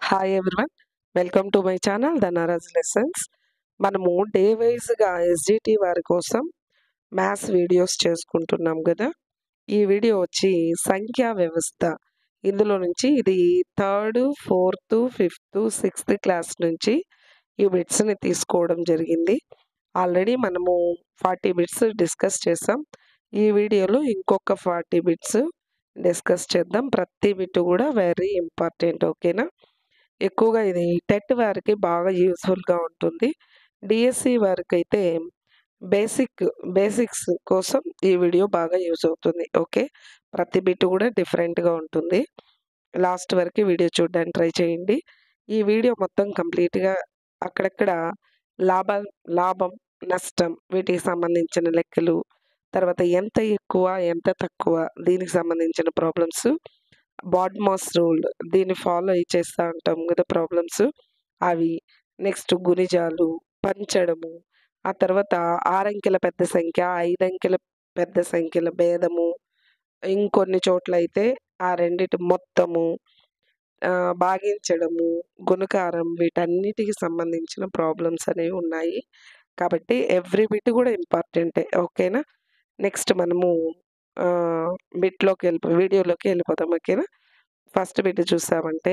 hi everyone welcome to my channel Dhanaraj lessons మనము day వైజ్గా SGT వారి కోసం మ్యాథ్స్ వీడియోస్ చేసుకుంటున్నాం కదా ఈ వీడియో వచ్చి సంఖ్యా వ్యవస్థ ఇందులో నుంచి ఇది third fourth fifth sixth class నుంచి ఈ బిట్స్ని తీసుకోవడం జరిగింది ఆల్రెడీ మనము ఫార్టీ బిట్స్ డిస్కస్ చేసాం ఈ వీడియోలో ఇంకొక ఫార్టీ బిట్స్ డిస్కస్ చేద్దాం ప్రతి బిట్ కూడా వెరీ ఇంపార్టెంట్ ఓకేనా ఎక్కువగా ఇది టెట్ వారికి బాగా యూస్ఫుల్గా ఉంటుంది డిఎస్సి వారికి అయితే బేసిక్ బేసిక్స్ కోసం ఈ వీడియో బాగా యూజ్ అవుతుంది ఓకే ప్రతి బిట్ కూడా డిఫరెంట్గా ఉంటుంది లాస్ట్ వరకు వీడియో చూడడానికి ట్రై చేయండి ఈ వీడియో మొత్తం కంప్లీట్గా అక్కడక్కడ లాభం లాభం నష్టం వీటికి సంబంధించిన లెక్కలు తర్వాత ఎంత ఎక్కువ ఎంత తక్కువ దీనికి సంబంధించిన ప్రాబ్లమ్స్ బాడ్మాస్ రూల్ దీన్ని ఫాలో అయి చేస్తూ ఉంటాం కదా ప్రాబ్లమ్స్ అవి నెక్స్ట్ గుణిజాలు పంచడము ఆ తర్వాత ఆరంకెల పెద్ద సంఖ్య ఐదంకెల పెద్ద సంఖ్యల భేదము ఇంకొన్ని చోట్ల అయితే ఆ రెండిటి మొత్తము ఆ, భాగించడము గుణకారం వీటన్నిటికి సంబంధించిన ప్రాబ్లమ్స్ అనేవి ఉన్నాయి కాబట్టి ఎవ్రీ బిట్ కూడా ఇంపార్టెంటే ఓకేనా నెక్స్ట్ మనము బిట్లోకి వెళ్ళిపో వీడియోలోకి వెళ్ళిపోతాం ఓకేనా ఫస్ట్ బిట్ చూసామంటే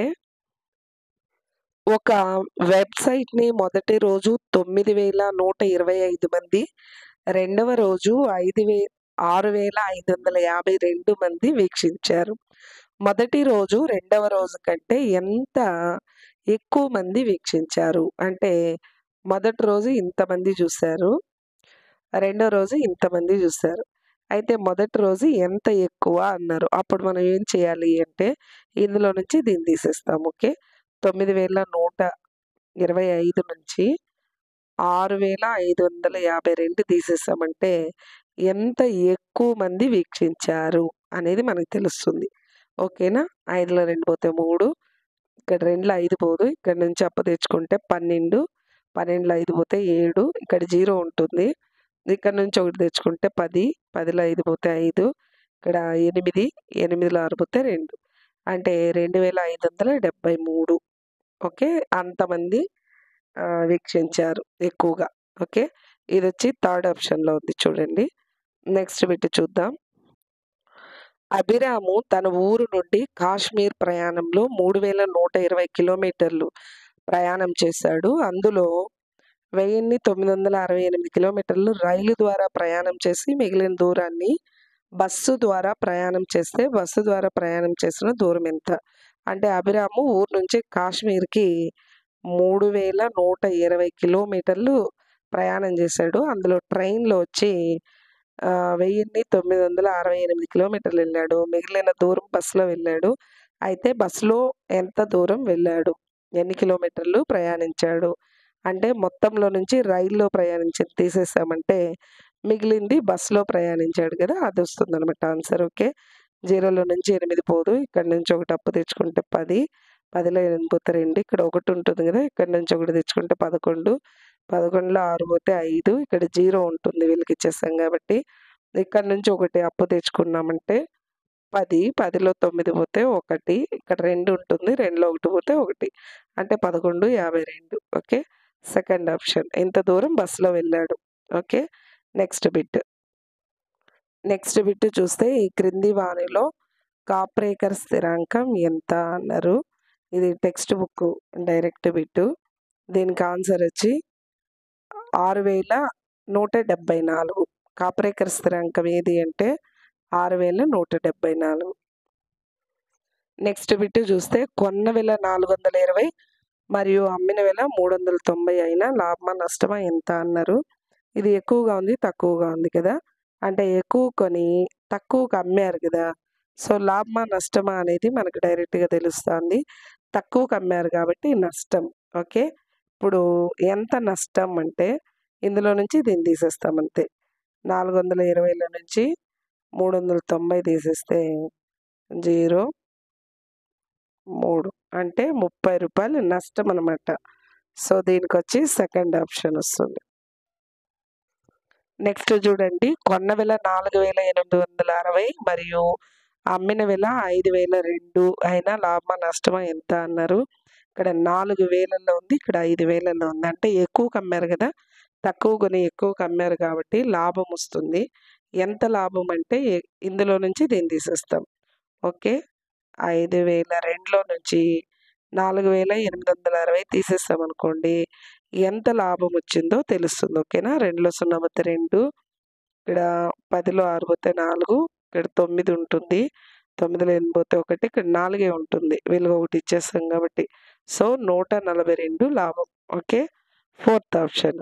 ఒక వెబ్సైట్ని మొదటి రోజు తొమ్మిది వేల నూట ఇరవై ఐదు మంది రెండవ రోజు ఐదు వే ఆరు వేల ఐదు వందల యాభై రెండు మంది వీక్షించారు మొదటి రోజు రెండవ రోజు కంటే ఎంత ఎక్కువ మంది వీక్షించారు అంటే మొదటి రోజు ఇంతమంది చూశారు రెండో రోజు ఇంతమంది చూశారు అయితే మొదటి రోజు ఎంత ఎక్కువ అన్నారు అప్పుడు మనం ఏం చేయాలి అంటే ఇందులో నుంచి దీన్ని తీసేస్తాం ఓకే తొమ్మిది వేల నూట ఇరవై ఐదు నుంచి ఆరు వేల ఐదు వందల యాభై రెండు తీసేసామంటే ఎంత ఎక్కువ మంది వీక్షించారు అనేది మనకు తెలుస్తుంది ఓకేనా ఐదులో రెండు పోతే మూడు ఇక్కడ రెండులో ఐదు పోదు ఇక్కడ నుంచి అప్పు తెచ్చుకుంటే పన్నెండు పన్నెండులో ఐదు పోతే ఏడు ఇక్కడ జీరో ఉంటుంది ఇక్కడ నుంచి ఒకటి తెచ్చుకుంటే పది పదిలో ఐదు పోతే ఐదు ఇక్కడ ఎనిమిది ఎనిమిదిలో ఆరు పోతే రెండు అంటే రెండు వేల ఐదు వందల డెబ్బై మూడు ఓకే అంతమంది ఆ, వీక్షించారు ఎక్కువగా ఓకే ఇది వచ్చి థర్డ్ ఆప్షన్లో ఉంది చూడండి నెక్స్ట్ బిట్ చూద్దాం అభిరాము తన ఊరు నుండి కాశ్మీర్ ప్రయాణంలో మూడు వేల నూట ఇరవై కిలోమీటర్లు ప్రయాణం చేశాడు అందులో వెయ్యిన్ని తొమ్మిది వందల అరవై ఎనిమిది కిలోమీటర్లు రైలు ద్వారా ప్రయాణం చేసి మిగిలిన దూరాన్ని బస్సు ద్వారా ప్రయాణం చేస్తే బస్సు ద్వారా ప్రయాణం చేసిన దూరం ఎంత అంటే అభిరాము ఊరు నుంచి కాశ్మీర్కి మూడు వేల నూట ఇరవై కిలోమీటర్లు ప్రయాణం చేశాడు అందులో ట్రైన్లో వచ్చి ఆ, వెయ్యిన్ని తొమ్మిది వందల అరవై ఎనిమిది కిలోమీటర్లు వెళ్ళాడు మిగిలిన దూరం బస్సులో వెళ్ళాడు అయితే బస్సులో ఎంత దూరం వెళ్ళాడు ఎన్ని కిలోమీటర్లు ప్రయాణించాడు అంటే మొత్తంలో నుంచి రైల్లో ప్రయాణించి తీసేసామంటే మిగిలింది బస్సులో ప్రయాణించాడు కదా అది వస్తుంది అనమాట ఆన్సర్ ఓకే జీరోలో నుంచి ఎనిమిది పోదు ఇక్కడ నుంచి ఒకటి అప్పు తెచ్చుకుంటే పది పదిలో ఎనిమిది పోతే రెండు ఇక్కడ ఒకటి ఉంటుంది కదా ఇక్కడ నుంచి ఒకటి తెచ్చుకుంటే పదకొండు పదకొండులో ఆరు పోతే ఐదు ఇక్కడ జీరో ఉంటుంది వీళ్ళకి ఇచ్చేస్తాం కాబట్టి ఇక్కడ నుంచి ఒకటి అప్పు తెచ్చుకున్నామంటే పది పదిలో తొమ్మిది పోతే ఒకటి ఇక్కడ రెండు ఉంటుంది రెండులో ఒకటి పోతే ఒకటి అంటే పదకొండు యాభై రెండు ఓకే సెకండ్ ఆప్షన్ ఎంత దూరం బస్సులో వెళ్ళాడు okay next bit next bit చూస్తే ఈ క్రింది వాణిలో కాప్రేకర్ స్థిరాంకం ఎంత అన్నారు ఇది టెక్స్ట్ బుక్ డైరెక్ట్ బిట్ దీనికి ఆన్సర్ వచ్చి ఆరు వేల నూట డెబ్బై నాలుగు కాప్రేకర్ స్థిరాంకం ఏది అంటే ఆరు వేల నూట డెబ్బై నాలుగు నెక్స్ట్ బిట్ చూస్తే కొన్న వేల నాలుగు వందల ఇరవై మరియు అమ్మిన వేల మూడు వందల తొంభై అయినా లాభమా నష్టమా ఎంత అన్నారు ఇది ఎక్కువగా ఉంది తక్కువగా ఉంది కదా అంటే ఎక్కువ కొని తక్కువకు అమ్మారు కదా సో లాభమా నష్టమా అనేది మనకు డైరెక్ట్గా తెలుస్తుంది తక్కువకు అమ్మారు కాబట్టి నష్టం ఓకే ఇప్పుడు ఎంత నష్టం అంటే ఇందులో నుంచి దీన్ని తీసేస్తాం అంతే నాలుగు వందల ఇరవైలో నుంచి మూడు వందల తొంభై తీసేస్తే జీరో మూడు అంటే ముప్పై రూపాయలు నష్టం అనమాట సో దీనికి వచ్చి సెకండ్ ఆప్షన్ వస్తుంది నెక్స్ట్ చూడండి కొన్న వేల నాలుగు వేల ఎనిమిది వందల అరవై మరియు అమ్మిన వేల ఐదు వేల రెండు అయినా లాభమా నష్టమా ఎంత అన్నారు ఇక్కడ నాలుగు వేలల్లో ఉంది ఇక్కడ ఐదు వేలల్లో ఉంది అంటే ఎక్కువ కమ్మారు కదా తక్కువ కొని ఎక్కువ కమ్మారు కాబట్టి లాభం వస్తుంది ఎంత లాభం అంటే ఎ- ఇందులో నుంచి దీన్ని తీసేస్తాం ఓకే ఐదు వేల రెండులో నుంచి నాలుగు వేల ఎనిమిది వందల అరవై తీసేస్తాం అనుకోండి ఎంత లాభం వచ్చిందో తెలుస్తుంది ఓకేనా రెండులో సున్నా పోతే రెండు ఇక్కడ పదిలో ఆరు పోతే నాలుగు ఇక్కడ తొమ్మిది ఉంటుంది తొమ్మిదిలో ఎనిమిది పోతే ఒకటి ఇక్కడ నాలుగే ఉంటుంది విలువ ఒకటి ఇచ్చేస్తాం కాబట్టి సో నూట నలభై రెండు లాభం ఓకే ఫోర్త్ ఆప్షన్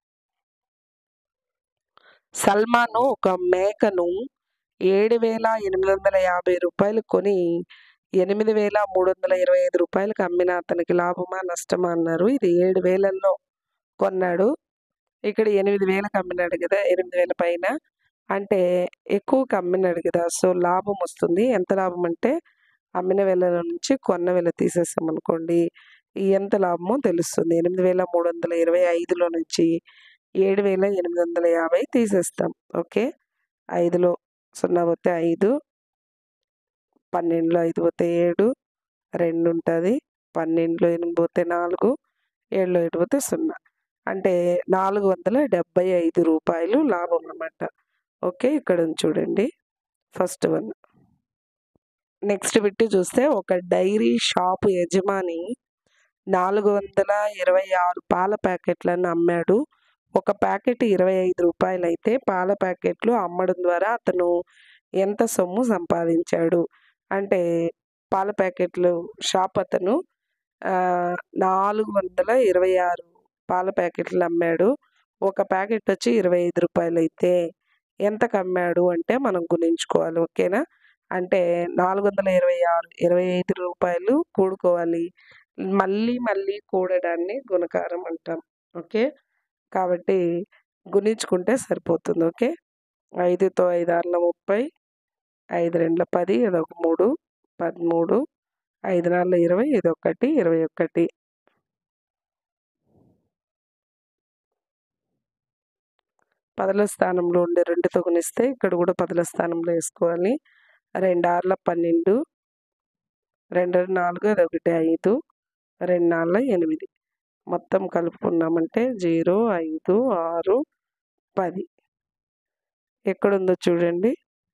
సల్మాను ఒక మేకను ఏడు వేల ఎనిమిది వందల యాభై రూపాయలు కొని ఎనిమిది వేల మూడు వందల ఇరవై ఐదు రూపాయలకు అమ్మిన అతనికి లాభమా నష్టమా అన్నారు ఇది ఏడు వేలల్లో కొన్నాడు ఇక్కడ ఎనిమిది వేలకు అమ్మినాడు కదా ఎనిమిది వేల పైన అంటే ఎక్కువకి అమ్మినాడు కదా సో లాభం వస్తుంది ఎంత లాభం అంటే అమ్మిన వేల నుంచి కొన్న వేల తీసేసాం అనుకోండి ఈ ఎంత లాభమో తెలుస్తుంది ఎనిమిది వేల మూడు వందల ఇరవై ఐదులో నుంచి ఏడు వేల ఎనిమిది వందల యాభై తీసేస్తాం ఓకే ఐదులో సున్నా పోతే ఐదు పన్నెండులో ఐదు పోతే ఏడు రెండు ఉంటుంది పన్నెండులో ఎనిమిది పోతే నాలుగు ఏడులో ఏడు పోతే సున్నా అంటే నాలుగు వందల డెబ్బై ఐదు రూపాయలు లాభం అన్నమాట ఓకే ఇక్కడ ఉంది చూడండి ఫస్ట్ వన్ నెక్స్ట్ పెట్టి చూస్తే ఒక డైరీ షాపు యజమాని నాలుగు వందల ఇరవై ఆరు పాల ప్యాకెట్లను అమ్మాడు ఒక ప్యాకెట్ ఇరవై ఐదు రూపాయలు అయితే పాల ప్యాకెట్లు అమ్మడం ద్వారా అతను ఎంత సొమ్ము సంపాదించాడు అంటే పాల ప్యాకెట్లు షాప్ అతను ఆ, నాలుగు వందల ఇరవై ఆరు పాల ప్యాకెట్లు అమ్మాడు ఒక ప్యాకెట్ వచ్చి ఇరవై ఐదు రూపాయలు అయితే ఎంతకు అమ్మాడు అంటే మనం గుణించుకోవాలి ఓకేనా అంటే నాలుగు వందల ఇరవై ఆరు ఇరవై ఐదు రూపాయలు కూడుకోవాలి మళ్ళీ మళ్ళీ కూడడాన్ని గుణకారం అంటాం ఓకే కాబట్టి గుణించుకుంటే సరిపోతుంది ఓకే ఐదుతో ఐదు ఆరుల ముప్పై ఐదు రెండుల పది ఇదొక మూడు పదమూడు ఐదు నాలుగు ఇరవై ఇది ఒకటి ఇరవై ఒకటి పదల స్థానంలో ఉండే రెండుతో గుణిస్తే ఇక్కడ కూడా పదల స్థానంలో వేసుకోవాలి రెండు ఆరుల పన్నెండు రెండు నాలుగు అదొకటి ఐదు రెండు నాలుగు ఎనిమిది మొత్తం కలుపుకున్నామంటే జీరో ఐదు ఆరు పది ఎక్కడుందో చూడండి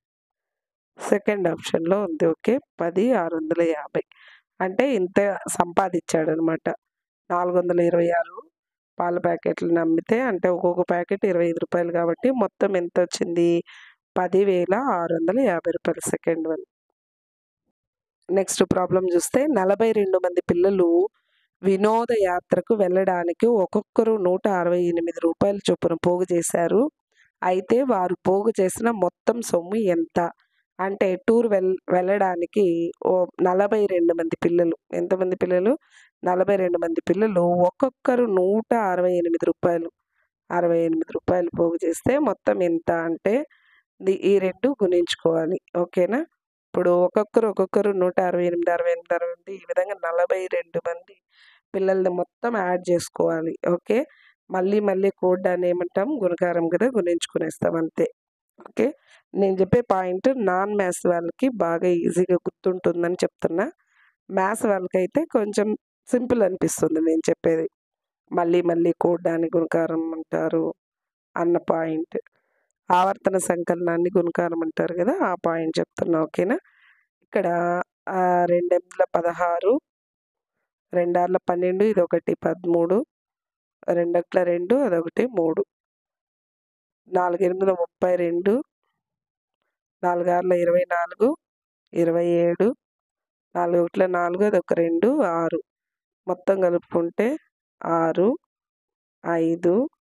సెకండ్ ఆప్షన్లో ఉంది ఓకే పది ఆరు వందల యాభై అంటే ఇంత సంపాదించాడు అనమాట నాలుగు వందల ఇరవై ఆరు పాల ప్యాకెట్లు అమ్మితే అంటే ఒక్కొక్క ప్యాకెట్ ఇరవై ఐదు రూపాయలు కాబట్టి మొత్తం ఎంత వచ్చింది పదివేల ఆరు వందల యాభై రూపాయలు సెకండ్ వన్ నెక్స్ట్ ప్రాబ్లం చూస్తే నలభై రెండు మంది పిల్లలు వినోద యాత్రకు వెళ్ళడానికి ఒక్కొక్కరు నూట అరవై ఎనిమిది రూపాయల చొప్పున పోగు చేశారు అయితే వారు పోగు చేసిన మొత్తం సొమ్ము ఎంత అంటే టూర్ వెల్ వెళ్ళడానికి ఓ నలభై రెండు మంది పిల్లలు ఎంతమంది పిల్లలు నలభై రెండు మంది పిల్లలు ఒక్కొక్కరు నూట అరవై ఎనిమిది రూపాయలు అరవై ఎనిమిది రూపాయలు పోగు చేస్తే మొత్తం ఎంత అంటే ది- ఈ రెండు గుణించుకోవాలి ఓకేనా ఇప్పుడు ఒక్కొక్కరు ఒక్కొక్కరు నూట అరవై ఎనిమిది అరవై ఎనిమిది అరవై ఎనిమిది ఈ విధంగా నలభై రెండు మంది పిల్లల్ని మొత్తం యాడ్ చేసుకోవాలి ఓకే మళ్ళీ మళ్ళీ కూడ్డాన్ని ఏమంటాం గుణకారం కదా గుణించుకునేస్తాం అంతే ఓకే నేను చెప్పే పాయింట్ నాన్ మ్యాథ్స్ వాళ్ళకి బాగా ఈజీగా గుర్తుంటుందని చెప్తున్నా మ్యాథ్స్ వాళ్ళకైతే కొంచెం సింపుల్ అనిపిస్తుంది నేను చెప్పేది మళ్ళీ మళ్ళీ కూడ్డాన్ని గుణకారం అంటారు అన్న పాయింట్ ఆవర్తన సంకలనాన్ని గుణకారం అంటారు కదా ఆ పాయింట్ చెప్తున్నా ఓకేనా ఇక్కడ ఆ, రెండెనిమిదిల పదహారు రెండార్ల పన్నెండు ఇది ఒకటి పదమూడు రెండట్ల రెండు అదొకటి మూడు నాలుగు ఎనిమిదిల ముప్పై రెండు నాలుగు ఆరుల ఇరవై నాలుగు ఇరవై ఏడు నాలుగు ఒకట్ల నాలుగు అదొక రెండు ఆరు మొత్తం కలుపుకుంటే ఆరు ఐదు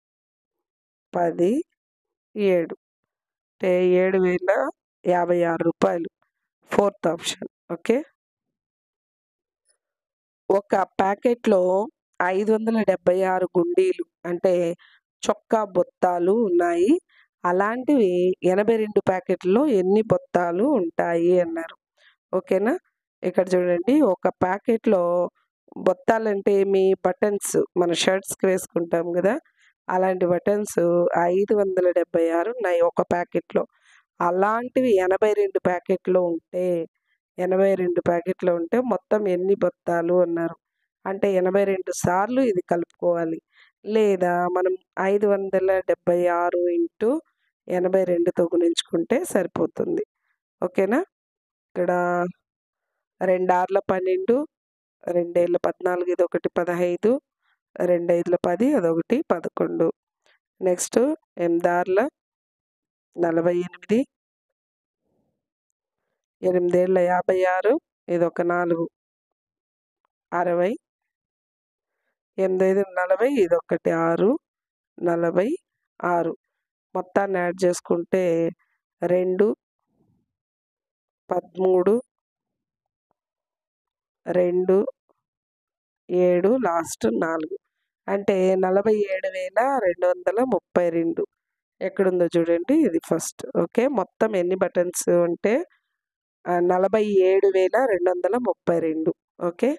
పది ఏడు అంటే ఏడు వేల యాభై ఆరు రూపాయలు ఫోర్త్ ఆప్షన్ ఓకే ఒక ప్యాకెట్లో ఐదు వందల డెబ్బై ఆరు గుండీలు అంటే చొక్కా బొత్తాలు ఉన్నాయి అలాంటివి ఎనభై రెండు ప్యాకెట్లో ఎన్ని బొత్తాలు ఉంటాయి అన్నారు ఓకేనా ఇక్కడ చూడండి ఒక ప్యాకెట్లో బొత్తాలు అంటే మీ బటన్స్ మన షర్ట్స్కి వేసుకుంటాం కదా అలాంటి బటన్స్ ఐదు వందల డెబ్బై ఆరు ఉన్నాయి ఒక ప్యాకెట్లో అలాంటివి ఎనభై రెండు ప్యాకెట్లో ఉంటే ఎనభై రెండు ప్యాకెట్లు ఉంటే మొత్తం ఎన్ని బొత్తాలు అన్నారు అంటే ఎనభై రెండు సార్లు ఇది కలుపుకోవాలి లేదా మనం ఐదు వందల డెబ్బై ఆరు ఇంటూ ఎనభై రెండుతో గుణించుకుంటే సరిపోతుంది ఓకేనా ఇక్కడ రెండార్ల పన్నెండు రెండేళ్ళ పద్నాలుగు ఇది ఒకటి పదహైదు రెండైదుల పది అదొకటి పదకొండు నెక్స్ట్ ఎనిమిదార్ల నలభై ఎనిమిది ఎనిమిదేళ్ళ యాభై ఆరు ఇది ఒక నాలుగు అరవై ఎనిమిది నలభై ఇది ఒకటి ఆరు నలభై ఆరు మొత్తాన్ని యాడ్ చేసుకుంటే రెండు పదమూడు రెండు ఏడు లాస్ట్ నాలుగు అంటే నలభై ఏడు వేల రెండు వందల ముప్పై రెండు ఎక్కడుందో చూడండి ఇది ఫస్ట్ ఓకే మొత్తం ఎన్ని బటన్స్ అంటే నలభై ఏడు వేల రెండు వందల ముప్పై రెండు ఓకే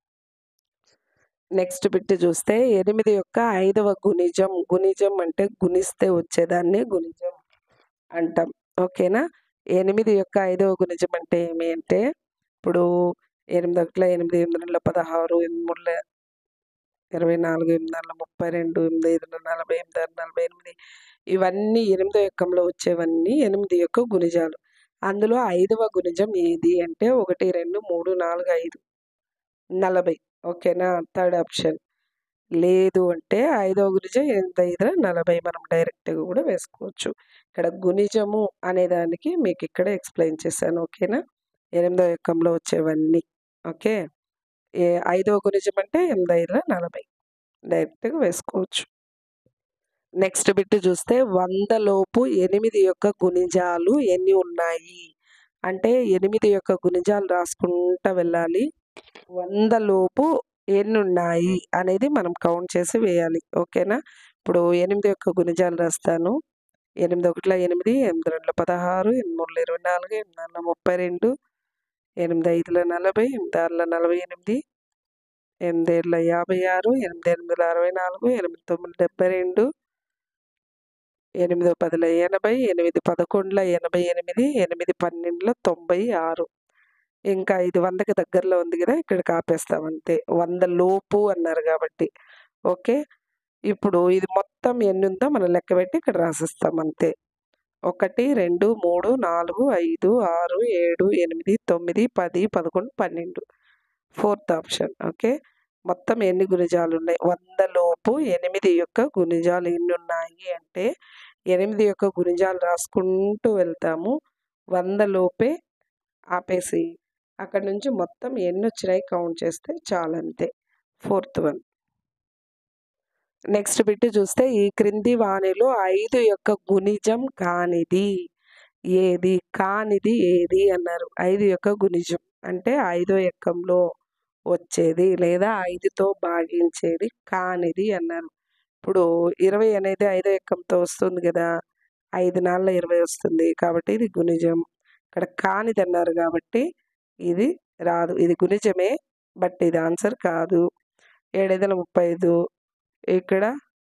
నెక్స్ట్ బిట్ చూస్తే ఎనిమిది యొక్క ఐదవ గుణిజం గుణిజం అంటే గుణిస్తే వచ్చేదాన్ని గుణిజం అంటాం ఓకేనా ఎనిమిది యొక్క ఐదవ గుణిజం అంటే ఏమి అంటే ఇప్పుడు ఎనిమిది ఒకటిలో ఎనిమిది ఎనిమిది రెండులో పదహారు ఎనిమిది మూడుల ఇరవై నాలుగు ఎనిమిది నాలుగు ముప్పై రెండు ఎనిమిది ఐదులో నలభై ఎనిమిది ఆరు నలభై ఎనిమిది ఇవన్నీ ఎనిమిదో యొక్కంలో వచ్చేవన్నీ ఎనిమిది యొక్క గుణిజాలు అందులో ఐదవ గుణిజం ఏది అంటే ఒకటి రెండు మూడు నాలుగు ఐదు నలభై ఓకేనా థర్డ్ ఆప్షన్ లేదు అంటే ఐదవ గుణిజం ఎంత ఐదు నలభై మనం డైరెక్ట్గా కూడా వేసుకోవచ్చు ఇక్కడ గుణిజము అనే దానికి మీకు ఇక్కడ ఎక్స్ప్లెయిన్ చేశాను ఓకేనా ఎనిమిదవ యొక్కంలో వచ్చేవన్నీ ఓకే ఏ ఐదవ గుణిజం అంటే ఎనిమిది ఐదుల నలభై డైరెక్ట్గా వేసుకోవచ్చు నెక్స్ట్ బిట్ చూస్తే వందలోపు ఎనిమిది యొక్క గుణిజాలు ఎన్ని ఉన్నాయి అంటే ఎనిమిది యొక్క గుణిజాలు రాసుకుంటా వెళ్ళాలి వందలోపు ఎన్ని ఉన్నాయి అనేది మనం కౌంట్ చేసి వేయాలి ఓకేనా ఇప్పుడు ఎనిమిది యొక్క గుణిజాలు రాస్తాను ఎనిమిది ఒకటిలో ఎనిమిది ఎనిమిది రెండులో పదహారు ఎనిమిది మూడులో ఇరవై నాలుగు ఎనిమిది నాలుగులో ముప్పై రెండు ఎనిమిది ఐదులో నలభై ఎనిమిది ఆరులో నలభై ఎనిమిది ఎనిమిది ఏళ్ళ యాభై ఆరు ఎనిమిది ఎనిమిదిలో అరవై నాలుగు ఎనిమిది తొమ్మిది డెబ్బై రెండు ఎనిమిది పదిలో ఎనభై ఎనిమిది పదకొండులో ఎనభై ఎనిమిది ఎనిమిది పన్నెండులో తొంభై ఆరు ఇంకా ఇది వందకి దగ్గరలో ఉంది కదా ఇక్కడికి ఆపేస్తాం అంతే వంద లోపు అన్నారు కాబట్టి ఓకే ఇప్పుడు ఇది మొత్తం ఎన్ని ఉందో మనం లెక్క పెట్టి ఇక్కడ రాసిస్తాం అంతే ఒకటి రెండు మూడు నాలుగు ఐదు ఆరు ఏడు ఎనిమిది తొమ్మిది పది పదకొండు పన్నెండు ఫోర్త్ ఆప్షన్ ఓకే మొత్తం ఎన్ని గుణిజాలు ఉన్నాయి వంద లోపు ఎనిమిది యొక్క గుణిజాలు ఎన్ని ఉన్నాయి అంటే ఎనిమిది యొక్క గుణిజాలు రాసుకుంటూ వెళ్తాము వంద లోపే ఆపేసి అక్కడ నుంచి మొత్తం ఎన్ని వచ్చినాయి కౌంట్ చేస్తే చాలంతే ఫోర్త్ వన్ నెక్స్ట్ బిట్ చూస్తే ఈ క్రింది వాణిలో ఐదు యొక్క గుణిజం కానిది ఏది కానిది ఏది అన్నారు ఐదు యొక్క గుణిజం అంటే ఐదో ఎక్కంలో వచ్చేది లేదా ఐదుతో భాగించేది కానిది అన్నారు ఇప్పుడు ఇరవై అనేది ఐదో ఎక్కంతో వస్తుంది కదా ఐదు నాళ్ళ ఇరవై వస్తుంది కాబట్టి ఇది గుణిజం ఇక్కడ కానిది అన్నారు కాబట్టి ఇది రాదు ఇది గుణిజమే బట్ ఇది ఆన్సర్ కాదు ఏడైదుల ముప్పై ఐదు ఇక్కడ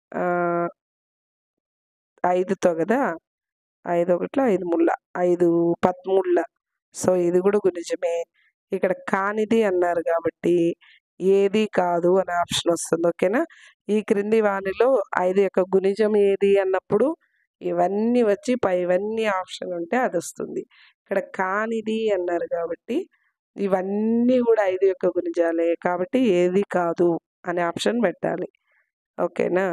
ఐదుతో కదా ఐదు ఒకటిలో ఐదు ముళ్ళ ఐదు పదమూడుల సో ఇది కూడా గుణిజమే ఇక్కడ కానిది అన్నారు కాబట్టి ఏది కాదు అనే ఆప్షన్ వస్తుంది ఓకేనా ఈ క్రింది వాణిలో ఐదు యొక్క గుణిజం ఏది అన్నప్పుడు ఇవన్నీ వచ్చి పై ఇవన్నీ ఆప్షన్ ఉంటే అది వస్తుంది ఇక్కడ కానిది అన్నారు కాబట్టి ఇవన్నీ కూడా ఐదు యొక్క గుణిజాలే కాబట్టి ఏది కాదు అనే ఆప్షన్ పెట్టాలి ఓకేనా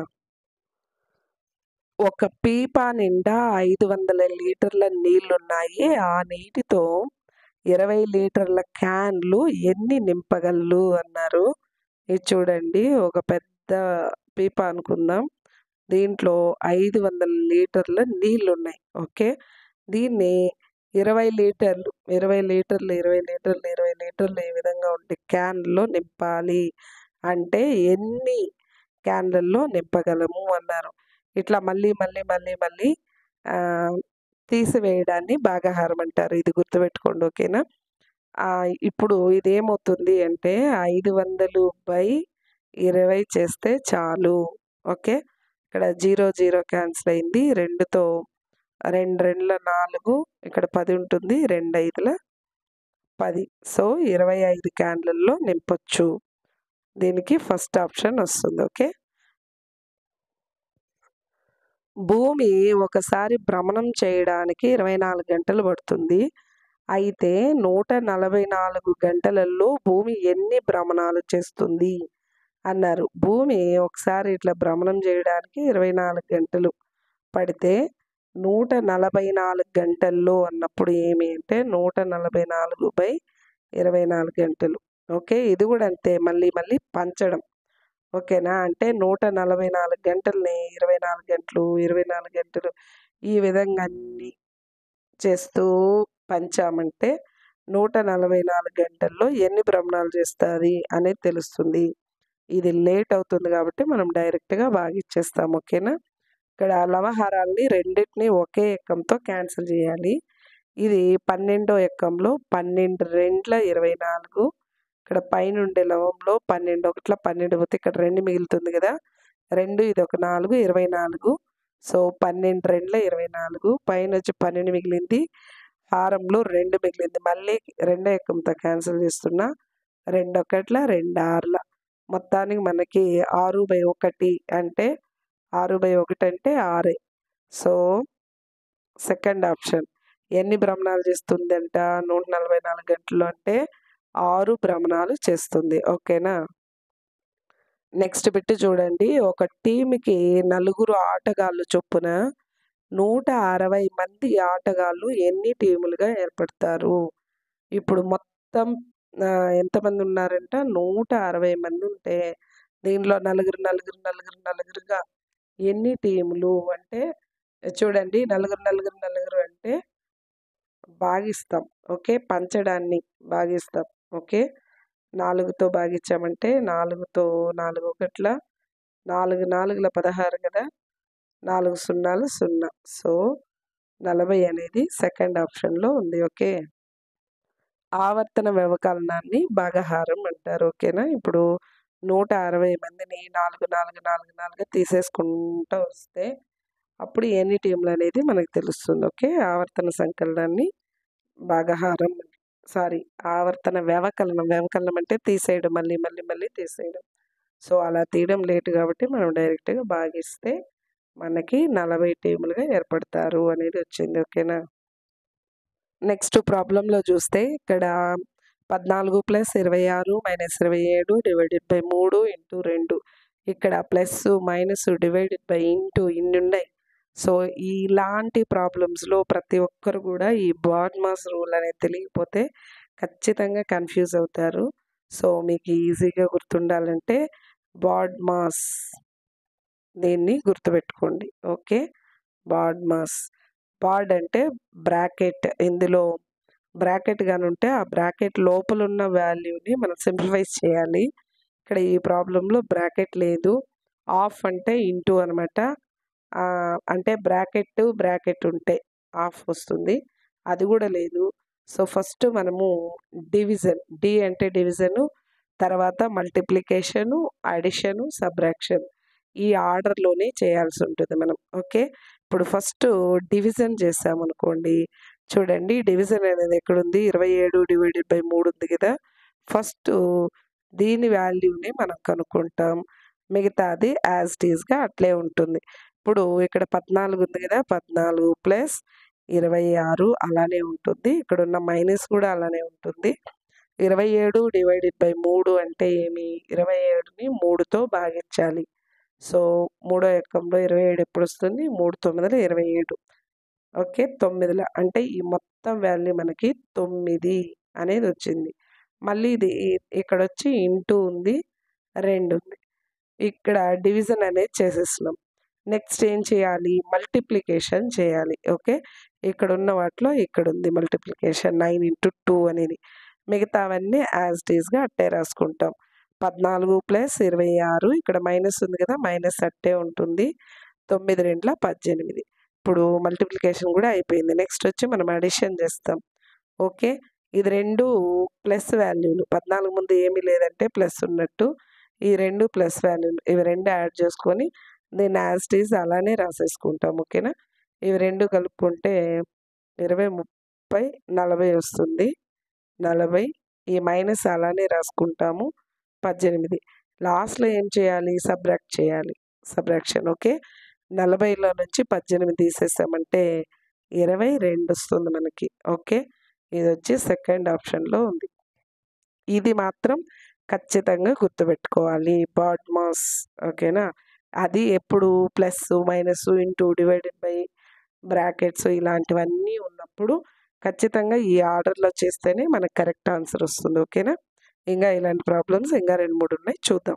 ఒక పీపా నిండా ఐదు వందల లీటర్ల నీళ్లున్నాయి ఆ నీటితో ఇరవై లీటర్ల క్యాన్లు ఎన్ని నింపగలరు అన్నారు ఇది చూడండి ఒక పెద్ద పీపా అనుకుందాం దీంట్లో ఐదు వందల లీటర్ల నీళ్ళు ఉన్నాయి ఓకే దీన్ని ఇరవై లీటర్లు ఇరవై లీటర్లు ఇరవై లీటర్లు ఇరవై లీటర్లు ఈ విధంగా ఉండే క్యాన్లో నింపాలి అంటే ఎన్ని క్యాన్లలో నింపగలము అన్నారు ఇట్లా మళ్ళీ మళ్ళీ మళ్ళీ మళ్ళీ తీసివేయడాన్ని భాగాహారం అంటారు ఇది గుర్తుపెట్టుకోండి ఓకేనా ఇప్పుడు ఇది ఏమవుతుంది అంటే ఐదు వందలు బై ఇరవై చేస్తే చాలు ఓకే ఇక్కడ జీరో జీరో క్యాన్సిల్ అయింది రెండుతో రెండు రెండుల నాలుగు ఇక్కడ పది ఉంటుంది రెండు ఐదుల పది సో ఇరవై ఐదు క్యాన్లలో నింపొచ్చు దీనికి ఫస్ట్ ఆప్షన్ వస్తుంది ఓకే భూమి ఒకసారి భ్రమణం చేయడానికి ఇరవై నాలుగు గంటలు పడుతుంది అయితే నూట నలభై నాలుగు గంటలలో భూమి ఎన్ని భ్రమణాలు చేస్తుంది అన్నారు భూమి ఒకసారి ఇట్లా భ్రమణం చేయడానికి ఇరవై నాలుగు గంటలు పడితే నూట నలభై నాలుగు గంటల్లో అన్నప్పుడు ఏమి అంటే నూట నలభై నాలుగు బై ఇరవై నాలుగు గంటలు ఓకే ఇది కూడా అంతే మళ్ళీ మళ్ళీ పంచడం ఓకేనా అంటే నూట నలభై నాలుగు గంటల్ని ఇరవై నాలుగు గంటలు ఇరవై నాలుగు గంటలు ఈ విధంగా అన్ని చేస్తూ పంచామంటే నూట నలభై నాలుగు గంటల్లో ఎన్ని భ్రమణాలు చేస్తుంది అనేది తెలుస్తుంది ఇది లేట్ అవుతుంది కాబట్టి మనం డైరెక్ట్గా భాగిచ్చేస్తాం ఓకేనా ఇక్కడ లవహారాల్ని రెండింటిని ఒకే ఎక్కంతో క్యాన్సిల్ చేయాలి ఇది పన్నెండో ఎక్కంలో పన్నెండు రెండ్ల ఇరవై నాలుగు ఇక్కడ పైన ఉండే లవంలో పన్నెండు ఒకట్ల పన్నెండు పోతే ఇక్కడ రెండు మిగులుతుంది కదా రెండు ఇది ఒక నాలుగు ఇరవై నాలుగు సో పన్నెండు రెండ్ల ఇరవై నాలుగు పైన వచ్చి పన్నెండు మిగిలింది హారంలో రెండు మిగిలింది మళ్ళీ రెండో ఎక్కంతో క్యాన్సిల్ చేస్తున్నా రెండు ఒకట్ల రెండు ఆరుల మొత్తానికి మనకి ఆరు బై ఒకటి అంటే ఆరు బై ఒకటి అంటే ఆరే సో సెకండ్ ఆప్షన్ ఎన్ని భ్రమణాలు చేస్తుంది అంట నూట నలభై నాలుగు గంటలు అంటే ఆరు భ్రమణాలు చేస్తుంది ఓకేనా నెక్స్ట్ బిట్ చూడండి ఒక టీంకి నలుగురు ఆటగాళ్ళు చొప్పున నూట అరవై మంది ఆటగాళ్ళు ఎన్ని టీములుగా ఏర్పడతారు ఇప్పుడు మొత్తం ఆ, ఎంతమంది ఉన్నారంట నూట అరవై మంది ఉంటే దీనిలో నలుగురు నలుగురు నలుగురు నలుగురుగా ఎన్ని టీములు అంటే చూడండి నలుగురు నలుగురు నలుగురు అంటే భాగిస్తాం ఓకే పంచడాన్ని భాగిస్తాం ఓకే నాలుగుతో భాగించామంటే నాలుగుతో నాలుగు ఒకట్ల నాలుగు నాలుగుల పదహారు కదా నాలుగు సున్నాలు సున్నా సో నలభై అనేది సెకండ్ ఆప్షన్లో ఉంది ఓకే ఆవర్తన వ్యవకలనాన్ని భాగహారం అంటారు ఓకేనా ఇప్పుడు నూట అరవై మందిని నాలుగు నాలుగు నాలుగు నాలుగు తీసేసుకుంటూ వస్తే అప్పుడు ఎన్ని టీంలు అనేది మనకు తెలుస్తుంది ఓకే ఆవర్తన సంకలనాన్ని భాగహారం సారీ ఆవర్తన వ్యవకలనం వ్యవకలనం అంటే తీసేయడం మళ్ళీ మళ్ళీ మళ్ళీ తీసేయడం సో అలా తీయడం లేట్ కాబట్టి మనం డైరెక్ట్గా భాగిస్తే మనకి నలభై టీములుగా ఏర్పడతారు అనేది వచ్చింది ఓకేనా నెక్స్ట్ ప్రాబ్లంలో చూస్తే ఇక్కడ పద్నాలుగు ప్లస్ ఇరవై ఆరు మైనస్ ఇరవై ఏడు డివైడెడ్ బై మూడు ఇంటూ రెండు ఇక్కడ plus minus divided by into ఇన్ని ఉన్నాయి సో ఇలాంటి ప్రాబ్లమ్స్లో ప్రతి ఒక్కరు కూడా ఈ బాడ్మాస్ రూల్ అనేది తెలియకపోతే ఖచ్చితంగా కన్ఫ్యూజ్ అవుతారు సో మీకు ఈజీగా గుర్తుండాలంటే బాడ్మాస్ దీన్ని గుర్తుపెట్టుకోండి ఓకే బాడ్మాస్ బాడ్ అంటే బ్రాకెట్ ఇందులో బ్రాకెట్ కానీ ఉంటే ఆ బ్రాకెట్ లోపల ఉన్న వాల్యూని మనం సింప్లిఫైజ్ చేయాలి ఇక్కడ ఈ ప్రాబ్లంలో బ్రాకెట్ లేదు ఆఫ్ అంటే ఇంటూ అనమాట అంటే బ్రాకెట్ బ్రాకెట్ ఉంటే ఆఫ్ వస్తుంది అది కూడా లేదు సో ఫస్ట్ మనము డివిజన్ డి అంటే డివిజను తర్వాత మల్టిప్లికేషను అడిషను సబ్రాక్షన్ ఈ ఆర్డర్లోనే చేయాల్సి ఉంటుంది మనం ఓకే ఇప్పుడు ఫస్ట్ డివిజన్ చేసామనుకోండి చూడండి డివిజన్ అనేది ఎక్కడుంది ఇరవై ఏడు డివైడెడ్ బై మూడు ఉంది కదా ఫస్ట్ దీని వాల్యూని మనం కనుక్కుంటాం మిగతాది యాజ్ టీజ్గా అట్లే ఉంటుంది ఇప్పుడు ఇక్కడ పద్నాలుగు ఉంది కదా పద్నాలుగు ప్లస్ ఇరవై ఆరు అలానే ఉంటుంది ఇక్కడ ఉన్న మైనస్ కూడా అలానే ఉంటుంది ఇరవై ఏడు డివైడెడ్ బై మూడు అంటే ఏమి ఇరవై ఏడుని మూడుతో భాగించాలి సో మూడో ఎక్కంలో ఇరవై ఏడు ఎప్పుడు వస్తుంది మూడు తొమ్మిదిలో ఇరవై ఏడు ఓకే తొమ్మిదిలో అంటే ఈ మొత్తం వాల్యూ మనకి తొమ్మిది అనేది వచ్చింది మళ్ళీ ఇది ఇక్కడ వచ్చి ఇంటూ ఉంది రెండు ఉంది ఇక్కడ డివిజన్ అనేది చేసేస్తున్నాం నెక్స్ట్ ఏం చేయాలి మల్టిప్లికేషన్ చేయాలి ఓకే ఇక్కడ ఉన్న వాటిలో ఇక్కడ ఉంది మల్టిప్లికేషన్ నైన్ ఇంటూ టూ అనేది మిగతావన్నీ యాజ్ టీజ్గా అట్టే రాసుకుంటాం పద్నాలుగు ప్లస్ ఇరవై ఆరు ఇక్కడ మైనస్ ఉంది కదా మైనస్ అట్టే ఉంటుంది తొమ్మిది రెండుల పద్దెనిమిది ఇప్పుడు మల్టిప్లికేషన్ కూడా అయిపోయింది నెక్స్ట్ వచ్చి మనం అడిషన్ చేస్తాం ఓకే ఇది రెండు ప్లస్ వాల్యూలు పద్నాలుగు ముందు ఏమీ లేదంటే ప్లస్ ఉన్నట్టు ఈ రెండు ప్లస్ వాల్యూలు ఇవి రెండు యాడ్ చేసుకొని దీన్ని యాజ్ టీజ్ అలానే రాసేసుకుంటాం ఓకేనా ఇవి రెండు కలుపుకుంటే ఇరవై ముప్పై నలభై వస్తుంది నలభై ఈ మైనస్ అలానే రాసుకుంటాము పద్దెనిమిది లాస్ట్లో ఏం చేయాలి సబ్రాక్ట్ చేయాలి సబ్రాక్షన్ ఓకే నలభైలో నుంచి పద్దెనిమిది తీసేసామంటే ఇరవై రెండు వస్తుంది మనకి ఓకే ఇది వచ్చి సెకండ్ ఆప్షన్లో ఉంది ఇది మాత్రం ఖచ్చితంగా గుర్తుపెట్టుకోవాలి బాడ్ మాస్ ఓకేనా అది ఎప్పుడు plus minus into divided by brackets ఇలాంటివన్నీ ఉన్నప్పుడు ఖచ్చితంగా ఈ ఆర్డర్లో చేస్తేనే మనకు కరెక్ట్ ఆన్సర్ వస్తుంది ఓకేనా ఇంకా ఇలాంటి ప్రాబ్లమ్స్ ఇంకా రెండు మూడు ఉన్నాయి చూద్దాం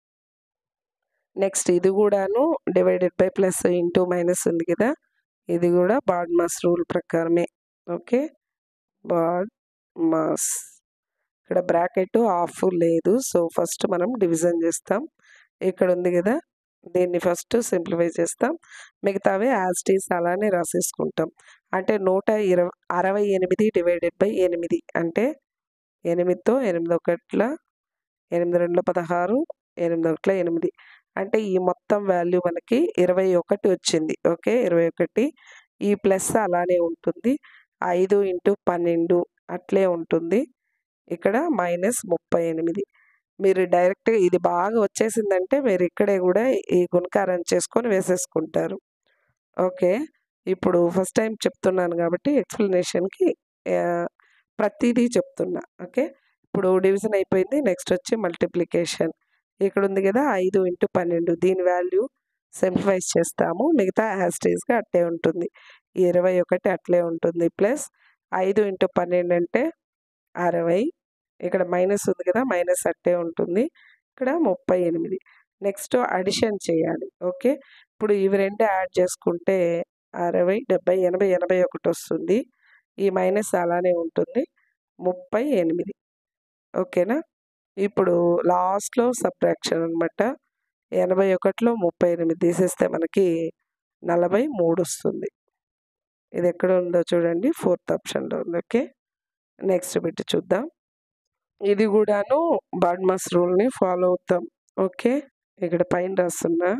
నెక్స్ట్ ఇది కూడాను divided by plus into minus ఉంది కదా ఇది కూడా బాడ్ మాస్ రూల్ ప్రకారమే ఓకే బాడ్ మాస్ ఇక్కడ బ్రాకెట్ ఆఫ్ లేదు సో ఫస్ట్ మనం డివిజన్ చేస్తాం ఇక్కడ ఉంది కదా దీన్ని ఫస్ట్ సింప్లిఫై చేస్తాం మిగతావి యాస్టీస్ అలానే రాసేసుకుంటాం అంటే నూట ఇరవై అరవై ఎనిమిది డివైడెడ్ బై ఎనిమిది అంటే ఎనిమిదితో ఎనిమిది ఒకట్ల ఎనిమిది రెండు పదహారు ఎనిమిది ఒకట్ల ఎనిమిది అంటే ఈ మొత్తం వాల్యూ మనకి ఇరవై ఒకటి వచ్చింది ఓకే ఇరవై ఒకటి ఈ ప్లస్ అలానే ఉంటుంది ఐదు ఇంటూ పన్నెండు అట్లే ఉంటుంది ఇక్కడ మైనస్ ముప్పై ఎనిమిది మీరు డైరెక్ట్గా ఇది బాగా వచ్చేసిందంటే మీరు ఇక్కడే కూడా ఈ గుణకారం చేసుకొని వేసేసుకుంటారు ఓకే ఇప్పుడు ఫస్ట్ టైం చెప్తున్నాను కాబట్టి ఎక్స్ప్లెనేషన్కి ప్రతిదీ చెప్తున్నా ఓకే ఇప్పుడు డివిజన్ అయిపోయింది నెక్స్ట్ వచ్చి మల్టిప్లికేషన్ ఇక్కడ ఉంది కదా ఐదు ఇంటూ పన్నెండు దీని వాల్యూ సింప్లిఫైజ్ చేస్తాము మిగతా యాస్టేజ్గా అట్లే ఉంటుంది ఇరవై ఒకటి అట్లే ఉంటుంది ప్లస్ ఐదు ఇంటూ పన్నెండు అంటే అరవై ఇక్కడ మైనస్ ఉంది కదా మైనస్ అట్టే ఉంటుంది ఇక్కడ ముప్పై ఎనిమిది నెక్స్ట్ అడిషన్ చేయాలి ఓకే ఇప్పుడు ఇవి రెండు యాడ్ చేసుకుంటే అరవై డెబ్బై ఎనభై ఎనభై ఒకటి వస్తుంది ఈ మైనస్ అలానే ఉంటుంది ముప్పై ఎనిమిది ఓకేనా ఇప్పుడు లాస్ట్లో సబ్ట్రాక్షన్ అనమాట ఎనభై ఒకటిలో ముప్పై ఎనిమిది తీసేస్తే మనకి నలభై మూడు వస్తుంది ఇది ఎక్కడ ఉందో చూడండి ఫోర్త్ ఆప్షన్లో ఉంది ఓకే నెక్స్ట్ పెట్టి చూద్దాం ఇది కూడాను బాడ్మాస్ రూల్ని ఫాలో అవుతాం ఓకే ఇక్కడ పైన రాస్తున్నా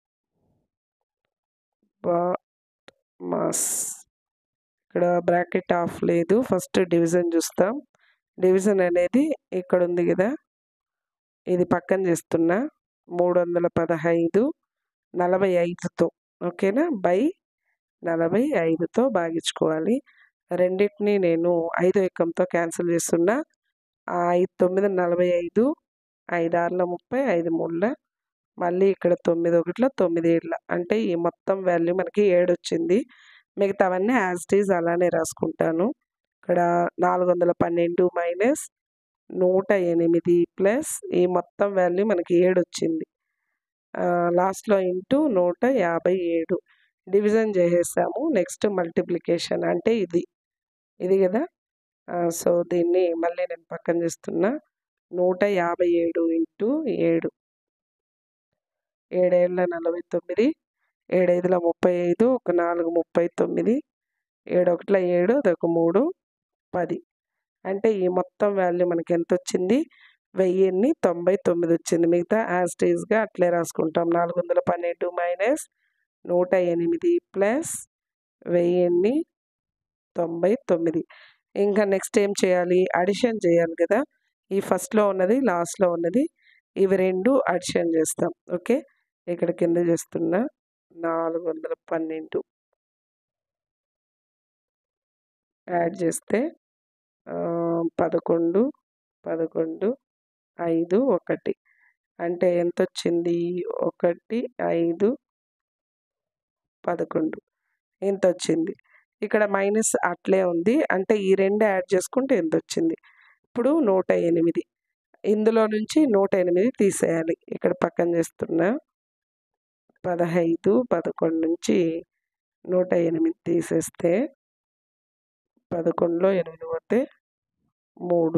మాస్ ఇక్కడ బ్రాకెట్ ఆఫ్ లేదు ఫస్ట్ డివిజన్ చూస్తాం డివిజన్ అనేది ఇక్కడ ఉంది కదా ఇది పక్కన చేస్తున్నా మూడు వందల పదహైదు నలభై ఐదుతో ఓకేనా బై నలభై ఐదుతో భాగించుకోవాలి రెండింటిని నేను ఐదు ఎక్కంతో క్యాన్సిల్ చేస్తున్నా ఐదు తొమ్మిది నలభై ఐదు ఐదు ఆరుల ముప్పై ఐదు మూడుల మళ్ళీ ఇక్కడ తొమ్మిది ఒకటిలో తొమ్మిది ఏళ్ళ అంటే ఈ మొత్తం వాల్యూ మనకి ఏడు వచ్చింది మిగతావన్నీ యాజ్ ఈజ్ అలానే రాసుకుంటాను ఇక్కడ నాలుగు వందల పన్నెండు మైనస్ నూట ఎనిమిది ప్లస్ ఈ మొత్తం వాల్యూ మనకి ఏడు వచ్చింది లాస్ట్లో ఇంటూ నూట యాభై ఏడు డివిజన్ చేసేసాము నెక్స్ట్ మల్టిప్లికేషన్ అంటే ఇది ఇది కదా సో దీన్ని మళ్ళీ నేను పక్కన చేస్తున్నా నూట యాభై ఏడు ఇంటూ ఏడు ఏడేళ్ళ నలభై తొమ్మిది ఏడైదుల ముప్పై ఐదు ఒక నాలుగు ముప్పై తొమ్మిది ఏడు ఒకటిల ఏడు అదొక మూడు పది అంటే ఈ మొత్తం వాల్యూ మనకి ఎంత వచ్చింది వెయ్యిన్ని తొంభై తొమ్మిది వచ్చింది మిగతా యాస్టేజ్గా అట్లే రాసుకుంటాం నాలుగు వందల పన్నెండు మైనస్ నూట ఎనిమిది ప్లస్ వెయ్యిన్ని తొంభై తొమ్మిది ఇంకా నెక్స్ట్ ఏం చేయాలి అడిషన్ చేయాలి కదా ఈ ఫస్ట్లో ఉన్నది లాస్ట్లో ఉన్నది ఇవి రెండు అడిషన్ చేస్తాం ఓకే ఇక్కడ కింద చేస్తున్నా నాలుగు వందల పన్నెండు యాడ్ చేస్తే పదకొండు పదకొండు ఐదు ఒకటి అంటే ఎంత వచ్చింది ఒకటి ఐదు పదకొండు ఎంత వచ్చింది ఇక్కడ మైనస్ అట్లే ఉంది అంటే ఈ రెండు యాడ్ చేసుకుంటే ఎంత వచ్చింది ఇప్పుడు నూట ఎనిమిది ఇందులో నుంచి నూట ఎనిమిది తీసేయాలి ఇక్కడ పక్కన చేస్తున్నా పదహైదు పదకొండు నుంచి నూట ఎనిమిది తీసేస్తే పదకొండులో ఎనిమిది పోతే మూడు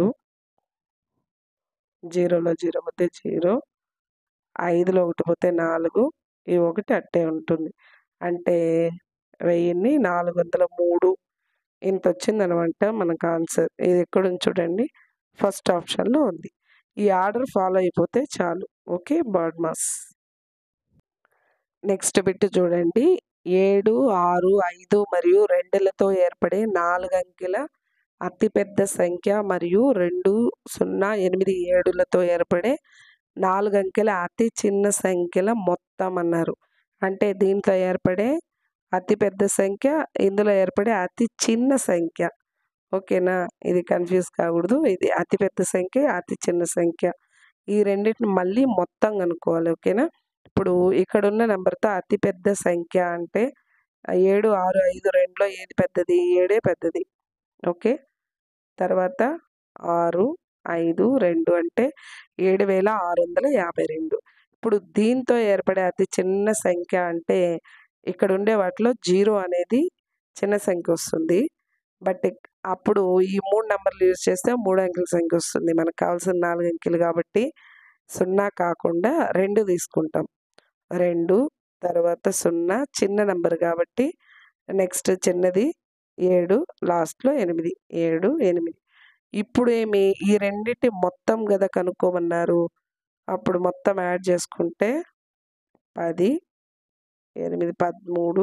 జీరోలో జీరో పోతే జీరో ఐదులో ఒకటి పోతే నాలుగు ఈ ఒకటి అట్టే ఉంటుంది అంటే వెయ్యిన్ని నాలుగు వందల మూడు ఇంత వచ్చిందనమాట మనకు ఆన్సర్ ఇది ఎక్కడ ఉంది చూడండి ఫస్ట్ ఆప్షన్లో ఉంది ఈ ఆర్డర్ ఫాలో అయిపోతే చాలు okay BODMAS next bit చూడండి ఏడు ఆరు ఐదు మరియు రెండులతో ఏర్పడే నాలుగు అంకెల అతిపెద్ద సంఖ్య మరియు రెండు సున్నా ఎనిమిది ఏడులతో ఏర్పడే నాలుగు అంకెల అతి చిన్న సంఖ్యల మొత్తం అన్నారు అంటే దీంట్లో ఏర్పడే అతి పెద్ద సంఖ్య ఇందులో ఏర్పడే అతి చిన్న సంఖ్య ఓకేనా ఇది కన్ఫ్యూజ్ కాకూడదు ఇది అతి పెద్ద సంఖ్య అతి చిన్న సంఖ్య ఈ రెండింటిని మళ్ళీ మొత్తం కనుక్కోవాలి ఓకేనా ఇప్పుడు ఇక్కడ ఉన్న నెంబర్తో అతి పెద్ద సంఖ్య అంటే ఏడు ఆరు ఐదు రెండులో ఏది పెద్దది ఏడే పెద్దది ఓకే తర్వాత ఆరు ఐదు రెండు అంటే ఏడు వేల ఆరు వందల యాభై రెండు ఇప్పుడు దీంతో ఏర్పడే అతి చిన్న సంఖ్య అంటే ఇక్కడ ఉండే వాటిలో జీరో అనేది చిన్న సంఖ్య వస్తుంది బట్ అప్పుడు ఈ మూడు నెంబర్లు యూజ్ చేస్తే మూడు అంకెల సంఖ్య వస్తుంది మనకు కావాల్సిన నాలుగు అంకెలు కాబట్టి సున్నా కాకుండా రెండు తీసుకుంటాం రెండు తర్వాత సున్నా చిన్న నెంబర్ కాబట్టి నెక్స్ట్ చిన్నది ఏడు లాస్ట్లో ఎనిమిది ఏడు ఎనిమిది ఇప్పుడు ఏమి ఈ రెండింటి మొత్తం కదా కనుక్కోమన్నారు అప్పుడు మొత్తం యాడ్ చేసుకుంటే పది ఎనిమిది పదమూడు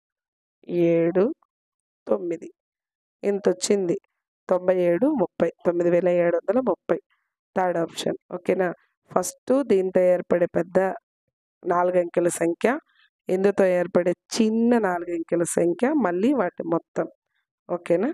ఏడు తొమ్మిది ఇంత వచ్చింది తొంభై ఏడు ముప్పై తొమ్మిది వేల ఏడు వందల ముప్పై థర్డ్ ఆప్షన్ ఓకేనా ఫస్ట్ దీంతో ఏర్పడే పెద్ద నాలుగు అంకెల సంఖ్య ఇందుతో ఏర్పడే చిన్న నాలుగు అంకెల సంఖ్య మళ్ళీ వాటి మొత్తం ఓకేనా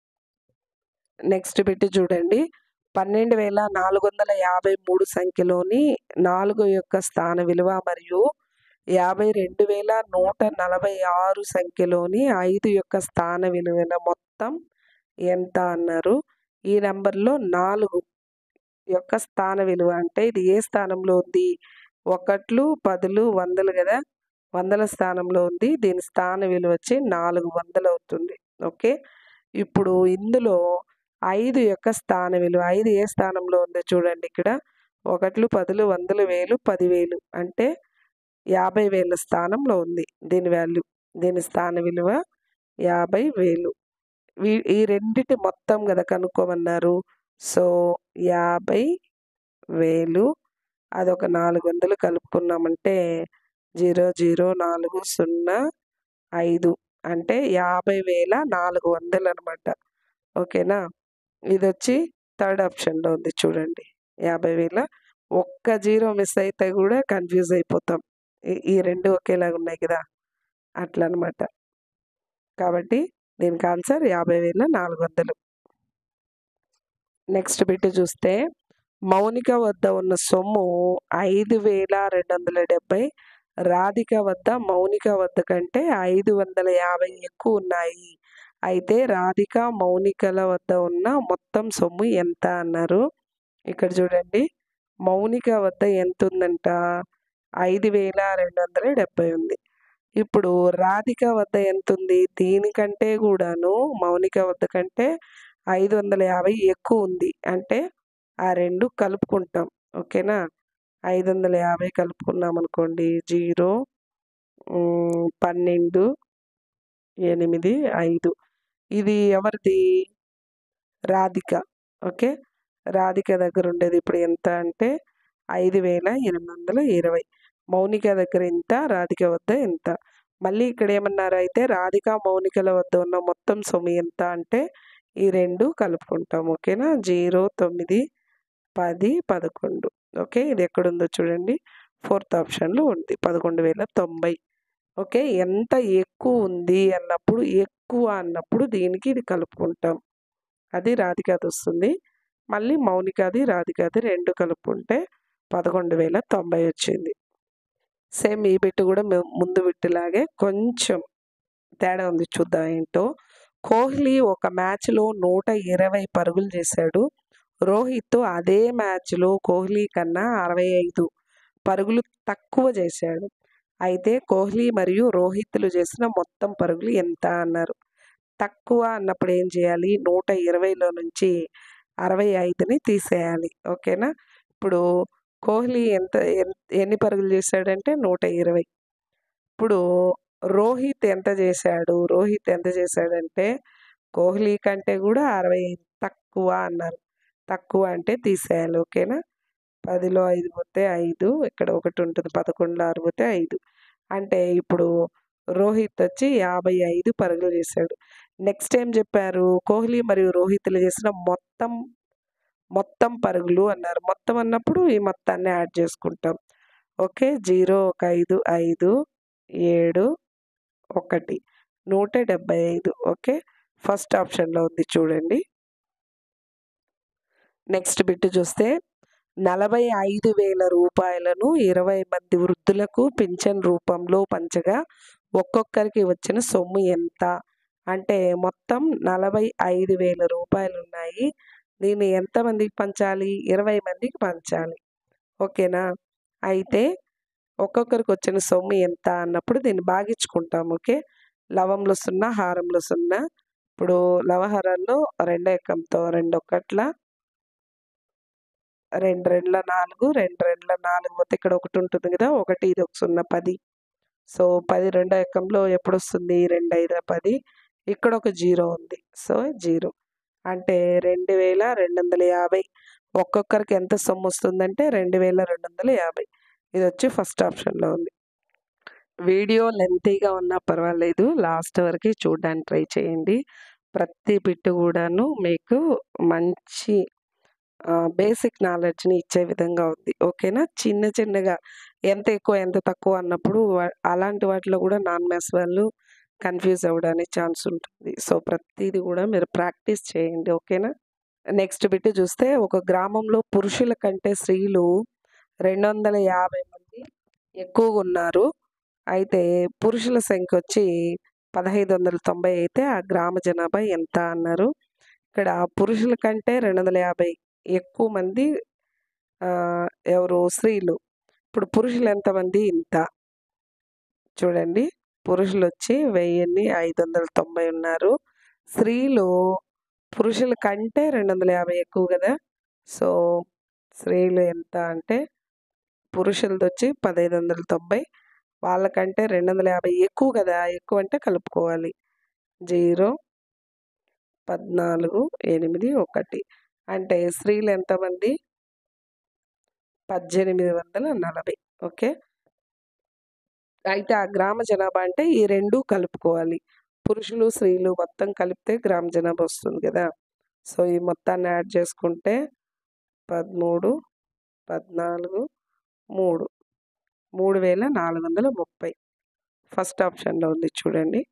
నెక్స్ట్ పెట్టి చూడండి పన్నెండు వేల నాలుగు వందల యాభై మూడు సంఖ్యలోని నాలుగు యొక్క స్థాన విలువ మరియు యాభై రెండు వేల నూట నలభై ఆరు సంఖ్యలోని ఐదు యొక్క స్థాన విలువల మొత్తం ఎంత అన్నారు ఈ నెంబర్లో నాలుగు యొక్క స్థాన విలువ అంటే ఇది ఏ స్థానంలో ఉంది ఒకట్లు పదులు వందలు కదా వందల స్థానంలో ఉంది దీని స్థాన విలువ వచ్చి నాలుగు వందలు అవుతుంది ఓకే ఇప్పుడు ఇందులో ఐదు యొక్క స్థాన విలువ ఐదు ఏ స్థానంలో ఉందో చూడండి ఇక్కడ ఒకట్లు పదులు వందలు వేలు పదివేలు అంటే యాభై వేల స్థానంలో ఉంది దీని వాల్యూ దీని స్థాన విలువ యాభై వేలు వీ ఈ రెండిటి మొత్తం కదా కనుక్కోమన్నారు సో యాభై వేలు అదొక నాలుగు వందలు కలుపుకున్నామంటే జీరో జీరో నాలుగు సున్నా ఐదు అంటే యాభై వేల నాలుగు వందలు అనమాట ఓకేనా ఇది వచ్చి థర్డ్ ఆప్షన్లో ఉంది చూడండి యాభై వేల ఒక్క జీరో మిస్ అయితే కూడా కన్ఫ్యూజ్ అయిపోతాం ఈ- ఈ రెండు ఒకేలాగా ఉన్నాయి కదా అట్లా అనమాట కాబట్టి దీనికి ఆన్సర్ యాభై వేల నాలుగు వందలు నెక్స్ట్ బిట్ చూస్తే మౌనిక వద్ద ఉన్న సొమ్ము ఐదు వేల రెండు వందల డెబ్బై రాధిక వద్ద మౌనిక వద్ద కంటే ఐదు వందల యాభై ఎక్కువ ఉన్నాయి అయితే రాధిక మౌనికల వద్ద ఉన్న మొత్తం సొమ్ము ఎంత అన్నారు ఇక్కడ చూడండి మౌనిక వద్ద ఎంత ఉందంట ఐదు వేల రెండు వందల డెబ్బై ఉంది ఇప్పుడు రాధిక వద్ద ఎంత ఉంది దీనికంటే కూడాను మౌనిక వద్ద కంటే ఐదు వందల యాభై ఎక్కువ ఉంది అంటే ఆ రెండు కలుపుకుంటాం ఓకేనా ఐదు వందల యాభై కలుపుకున్నాం అనుకోండి జీరో ఉమ్, పన్నెండు ఎనిమిది ఐదు ఇది ఎవరిది రాధిక ఓకే రాధిక దగ్గర ఉండేది ఇప్పుడు ఎంత అంటే ఐదు వేల ఎనిమిది వందల ఇరవై మౌనిక దగ్గర ఎంత రాధిక వద్ద ఎంత మళ్ళీ ఇక్కడ ఏమన్నారు అయితే రాధిక మౌనికల వద్ద ఉన్న మొత్తం సొమ్ము ఎంత అంటే ఈ రెండు కలుపుకుంటాం ఓకేనా జీరో తొమ్మిది పది పదకొండు ఓకే ఇది ఎక్కడుందో చూడండి ఫోర్త్ ఆప్షన్లో ఉంది పదకొండు వేల తొంభై ఓకే ఎంత ఎక్కువ ఉంది అన్నప్పుడు ఎక్కువ అన్నప్పుడు దీనికి ఇది కలుపుకుంటాం అది రాధికాది వస్తుంది మళ్ళీ మౌనికాది రాధికాది రెండు కలుపుకుంటే పదకొండు వేల తొంభై వచ్చింది సేమ్ ఈ బిట్టు కూడా ము- ముందు బిట్టులాగే కొంచెం తేడా ఉంది చూద్దాం ఏంటో కోహ్లీ ఒక మ్యాచ్లో నూట ఇరవై పరుగులు చేశాడు రోహిత్ అదే మ్యాచ్లో కోహ్లీ కన్నా అరవై ఐదు పరుగులు తక్కువ చేశాడు అయితే కోహ్లీ మరియు రోహిత్లు చేసిన మొత్తం పరుగులు ఎంత అన్నారు తక్కువ అన్నప్పుడు ఏం చేయాలి నూట ఇరవైలో నుంచి అరవై ఐదుని తీసేయాలి ఓకేనా ఇప్పుడు కోహ్లీ ఎంత ఎన్- ఎన్ని పరుగులు చేశాడంటే నూట ఇరవై ఇప్పుడు రోహిత్ ఎంత చేశాడు రోహిత్ ఎంత చేశాడంటే కోహ్లీ కంటే కూడా అరవై ఐదు తక్కువ అన్నారు తక్కువ అంటే తీసేయాలి ఓకేనా పదిలో ఐదు పోతే ఐదు ఇక్కడ ఒకటి ఉంటుంది పదకొండులో ఆరు పోతే ఐదు అంటే ఇప్పుడు రోహిత్ వచ్చి యాభై ఐదు పరుగులు చేశాడు నెక్స్ట్ ఏం చెప్పారు కోహ్లీ మరియు రోహిత్లు చేసిన మొత్తం మొత్తం పరుగులు అన్నారు మొత్తం అన్నప్పుడు ఈ మొత్తాన్ని యాడ్ చేసుకుంటాం ఓకే జీరో ఒక ఐదు ఐదు ఏడు ఒకటి నూట డెబ్బై ఐదు ఓకే ఫస్ట్ ఆప్షన్లో ఉంది చూడండి నెక్స్ట్ బిట్ చూస్తే నలభై ఐదు వేల రూపాయలను ఇరవై మంది వృద్ధులకు పింఛన్ రూపంలో పంచగా ఒక్కొక్కరికి వచ్చిన సొమ్ము ఎంత అంటే మొత్తం నలభై ఐదు వేల రూపాయలు ఉన్నాయి దీన్ని ఎంతమందికి పంచాలి ఇరవై మందికి పంచాలి ఓకేనా అయితే ఒక్కొక్కరికి వచ్చిన సొమ్ము ఎంత అన్నప్పుడు దీన్ని భాగించుకుంటాం ఓకే లవంలో సున్నా హారంలో సున్నా ఇప్పుడు లవహారాల్లో రెండో ఎక్కంతో రెండు ఒక్కట్ల రెండు రెండ్ల నాలుగు రెండు రెండ్ల నాలుగు మొత్తం ఇక్కడ ఒకటి ఉంటుంది కదా ఒకటి ఇది ఒక సున్నా పది సో పది రెండో ఎక్కంలో ఎప్పుడు వస్తుంది రెండు ఐదు పది ఇక్కడ ఒక జీరో ఉంది సో జీరో అంటే రెండు వేల రెండు వందల యాభై ఒక్కొక్కరికి ఎంత సొమ్ము వస్తుందంటే రెండు వేల రెండు వందల యాభై ఇది వచ్చి ఫస్ట్ ఆప్షన్లో ఉంది వీడియో లెంతీగా ఉన్నా పర్వాలేదు లాస్ట్ వరకు చూడడానికి ట్రై చేయండి ప్రతి బిట్ కూడాను మీకు మంచి బేసిక్ నాలెడ్జ్ని ఇచ్చే విధంగా ఉంది ఓకేనా చిన్న చిన్నగా ఎంత ఎక్కువ ఎంత తక్కువ అన్నప్పుడు వా- అలాంటి వాటిలో కూడా నాన్ మ్యాథ్స్ వాళ్ళు కన్ఫ్యూజ్ అవ్వడానికి ఛాన్స్ ఉంటుంది సో ప్రతిదీ కూడా మీరు ప్రాక్టీస్ చేయండి ఓకేనా నెక్స్ట్ బిట్ చూస్తే ఒక గ్రామంలో పురుషుల కంటే స్త్రీలు రెండు వందల యాభై మంది ఎక్కువగా ఉన్నారు అయితే పురుషుల సంఖ్య వచ్చి పదహైదు వందల తొంభై అయితే ఆ గ్రామ జనాభా ఎంత అన్నారు ఇక్కడ పురుషుల కంటే రెండు వందల యాభై ఎక్కువ మంది ఆ, ఎవరు స్త్రీలు ఇప్పుడు పురుషులు ఎంతమంది ఇంత చూడండి పురుషులు వచ్చి వెయ్యిన్ని ఐదు వందల తొంభై ఉన్నారు స్త్రీలు పురుషుల కంటే రెండు వందల యాభై ఎక్కువ కదా సో స్త్రీలు ఎంత అంటే పురుషులది వచ్చి పదహైదు వందల తొంభై వాళ్ళకంటే రెండు వందల యాభై ఎక్కువ కదా ఎక్కువ అంటే కలుపుకోవాలి జీరో పద్నాలుగు ఎనిమిది ఒకటి అంటే స్త్రీలు ఎంతమంది పద్దెనిమిది వందల నలభై ఓకే అయితే ఆ గ్రామ జనాభా అంటే ఈ రెండు కలుపుకోవాలి పురుషులు స్త్రీలు మొత్తం కలిపితే గ్రామ జనాభా వస్తుంది కదా సో ఈ మొత్తాన్ని యాడ్ చేసుకుంటే పదమూడు పద్నాలుగు మూడు మూడు వేల నాలుగు వందల ముప్పై ఫస్ట్ ఆప్షన్లో ఉంది చూడండి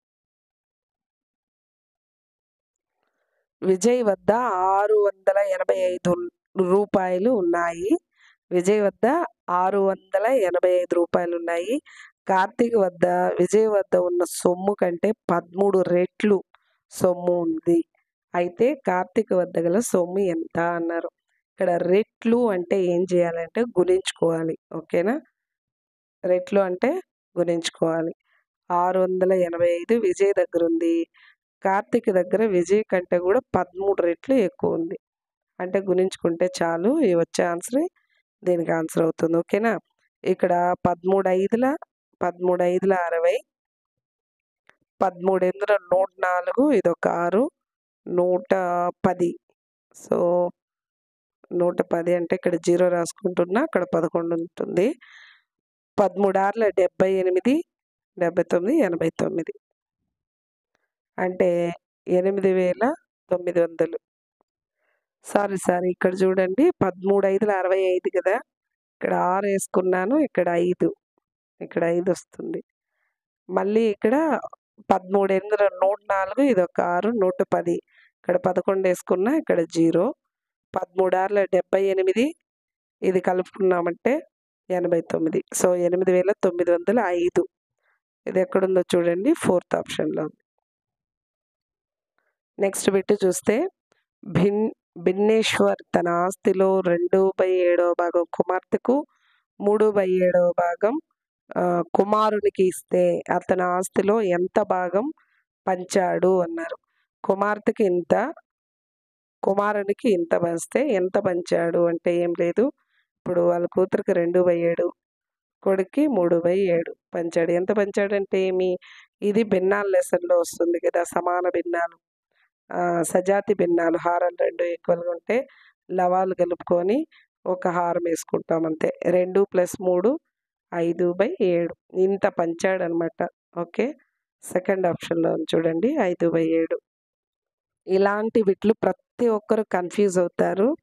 విజయ్ వద్ద ఆరు వందల ఎనభై ఐదు రూపాయలు ఉన్నాయి విజయ్ వద్ద ఆరు వందల ఎనభై ఐదు రూపాయలు ఉన్నాయి కార్తీక్ వద్ద విజయ్ వద్ద ఉన్న సొమ్ము కంటే పదమూడు రెట్లు సొమ్ము ఉంది అయితే కార్తీక్ వద్ద గల సొమ్ము ఎంత అన్నారు ఇక్కడ రెట్లు అంటే ఏం చేయాలంటే గుణించుకోవాలి ఓకేనా రెట్లు అంటే గుణించుకోవాలి ఆరు వందల ఎనభై ఐదు విజయ్ దగ్గర ఉంది కార్తీక్ దగ్గర విజయ్ కంటే కూడా పదమూడు రెట్లు ఎక్కువ ఉంది అంటే గుణించుకుంటే చాలు ఈ వచ్చే ఆన్సర్ దీనికి ఆన్సర్ అవుతుంది ఓకేనా ఇక్కడ పదమూడు ఐదుల పదమూడు ఐదుల అరవై పదమూడు ఎనిమిదిల నూట నాలుగు ఇది ఒక ఆరు నూట పది సో నూట పది అంటే ఇక్కడ జీరో రాసుకుంటున్నా అక్కడ పదకొండు ఉంటుంది పదమూడు ఆరుల డెబ్బై ఎనిమిది డెబ్బై తొమ్మిది ఎనభై తొమ్మిది అంటే ఎనిమిది వేల తొమ్మిది వందలు సారీ సారీ ఇక్కడ చూడండి పదమూడు ఐదుల అరవై ఐదు కదా ఇక్కడ ఆరు వేసుకున్నాను ఇక్కడ ఐదు ఇక్కడ ఐదు వస్తుంది మళ్ళీ ఇక్కడ పదమూడు ఎనిమిదిల నూట నాలుగు ఇది ఒక ఆరు నూట పది ఇక్కడ పదకొండు వేసుకున్నా ఇక్కడ జీరో పదమూడు ఆరుల డెబ్బై ఎనిమిది ఇది కలుపుకున్నామంటే ఎనభై తొమ్మిది సో ఎనిమిది వేల తొమ్మిది వందల ఐదు ఇది ఎక్కడుందో చూడండి ఫోర్త్ ఆప్షన్లో ఉంది నెక్స్ట్ బిట్ చూస్తే భిన్ భిన్నేశ్వర్ తన ఆస్తిలో రెండు బై ఏడవ భాగం కుమార్తెకు మూడు బై ఏడవ భాగం ఆ, కుమారునికి ఇస్తే అతని ఆస్తిలో ఎంత భాగం పంచాడు అన్నారు కుమార్తెకి ఇంత కుమారునికి ఇంత పంచితే ఎంత పంచాడు అంటే ఏం లేదు ఇప్పుడు వాళ్ళ కూతురికి రెండు బై ఏడు కొడుక్కి మూడు బై ఏడు పంచాడు ఎంత పంచాడు అంటే ఏమి ఇది భిన్నాల లెసన్లో వస్తుంది కదా సమాన భిన్నాలు ఆ, సజాతి భిన్నాలు హారాలు రెండు ఈక్వల్గా ఉంటే లవాలు కలుపుకొని ఒక హారం వేసుకుంటాం అంతే రెండు ప్లస్ మూడు ఐదు బై ఏడు ఇంత పంచాడు అనమాట ఓకే సెకండ్ ఆప్షన్లో ఉంది చూడండి ఐదు బై ఏడు ఇలాంటి వీటిలో ప్రతి ఒక్కరు కన్ఫ్యూజ్ అవుతారు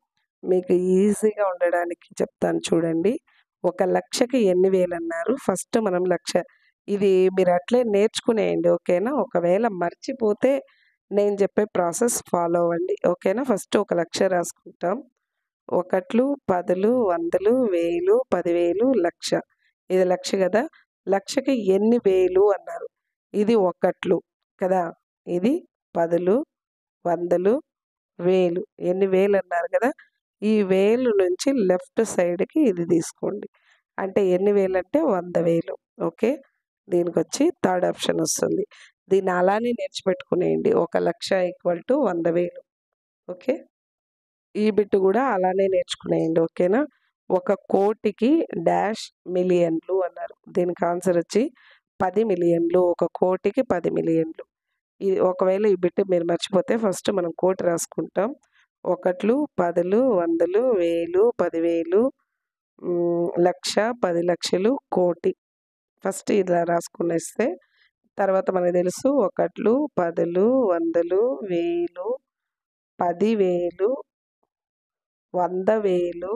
మీకు ఈజీగా ఉండడానికి చెప్తాను చూడండి ఒక లక్షకి ఎన్ని వేలు అన్నారు ఫస్ట్ మనం లక్ష ఇది మీరు అట్లే నేర్చుకునేయండి ఓకేనా ఒకవేళ మర్చిపోతే నేను చెప్పే ప్రాసెస్ ఫాలో అవ్వండి ఓకేనా ఫస్ట్ ఒక లక్ష రాసుకుంటాం ఒకట్లు పదులు వందలు వేలు పదివేలు లక్ష ఇది లక్ష కదా లక్షకి ఎన్ని వేలు అన్నారు ఇది ఒకట్లు కదా ఇది పదులు వందలు వేలు ఎన్ని వేలు అన్నారు కదా ఈ వేలు నుంచి లెఫ్ట్ సైడ్కి ఇది తీసుకోండి అంటే ఎన్ని వేలు అంటే వంద వేలు ఓకే దీనికి వచ్చి థర్డ్ ఆప్షన్ వస్తుంది దీన్ని అలానే నేర్చిపెట్టుకునేయండి ఒక లక్ష ఈక్వల్ టు వంద వేలు ఓకే ఈ బిట్ కూడా అలానే నేర్చుకునేయండి ఓకేనా ఒక కోటికి డాష్ మిలియన్లు అన్నారు దీనికి ఆన్సర్ వచ్చి పది మిలియన్లు ఒక కోటికి పది మిలియన్లు ఇది ఒకవేళ ఈ బిట్ మీరు మర్చిపోతే ఫస్ట్ మనం కోటి రాసుకుంటాం ఒకట్లు పదులు వందలు వేలు పదివేలు మ్, లక్ష పది లక్షలు కోటి ఫస్ట్ ఇలా రాసుకునేస్తే తర్వాత మనకు తెలుసు ఒకట్లు పదులు వందలు వేలు పదివేలు వంద వేలు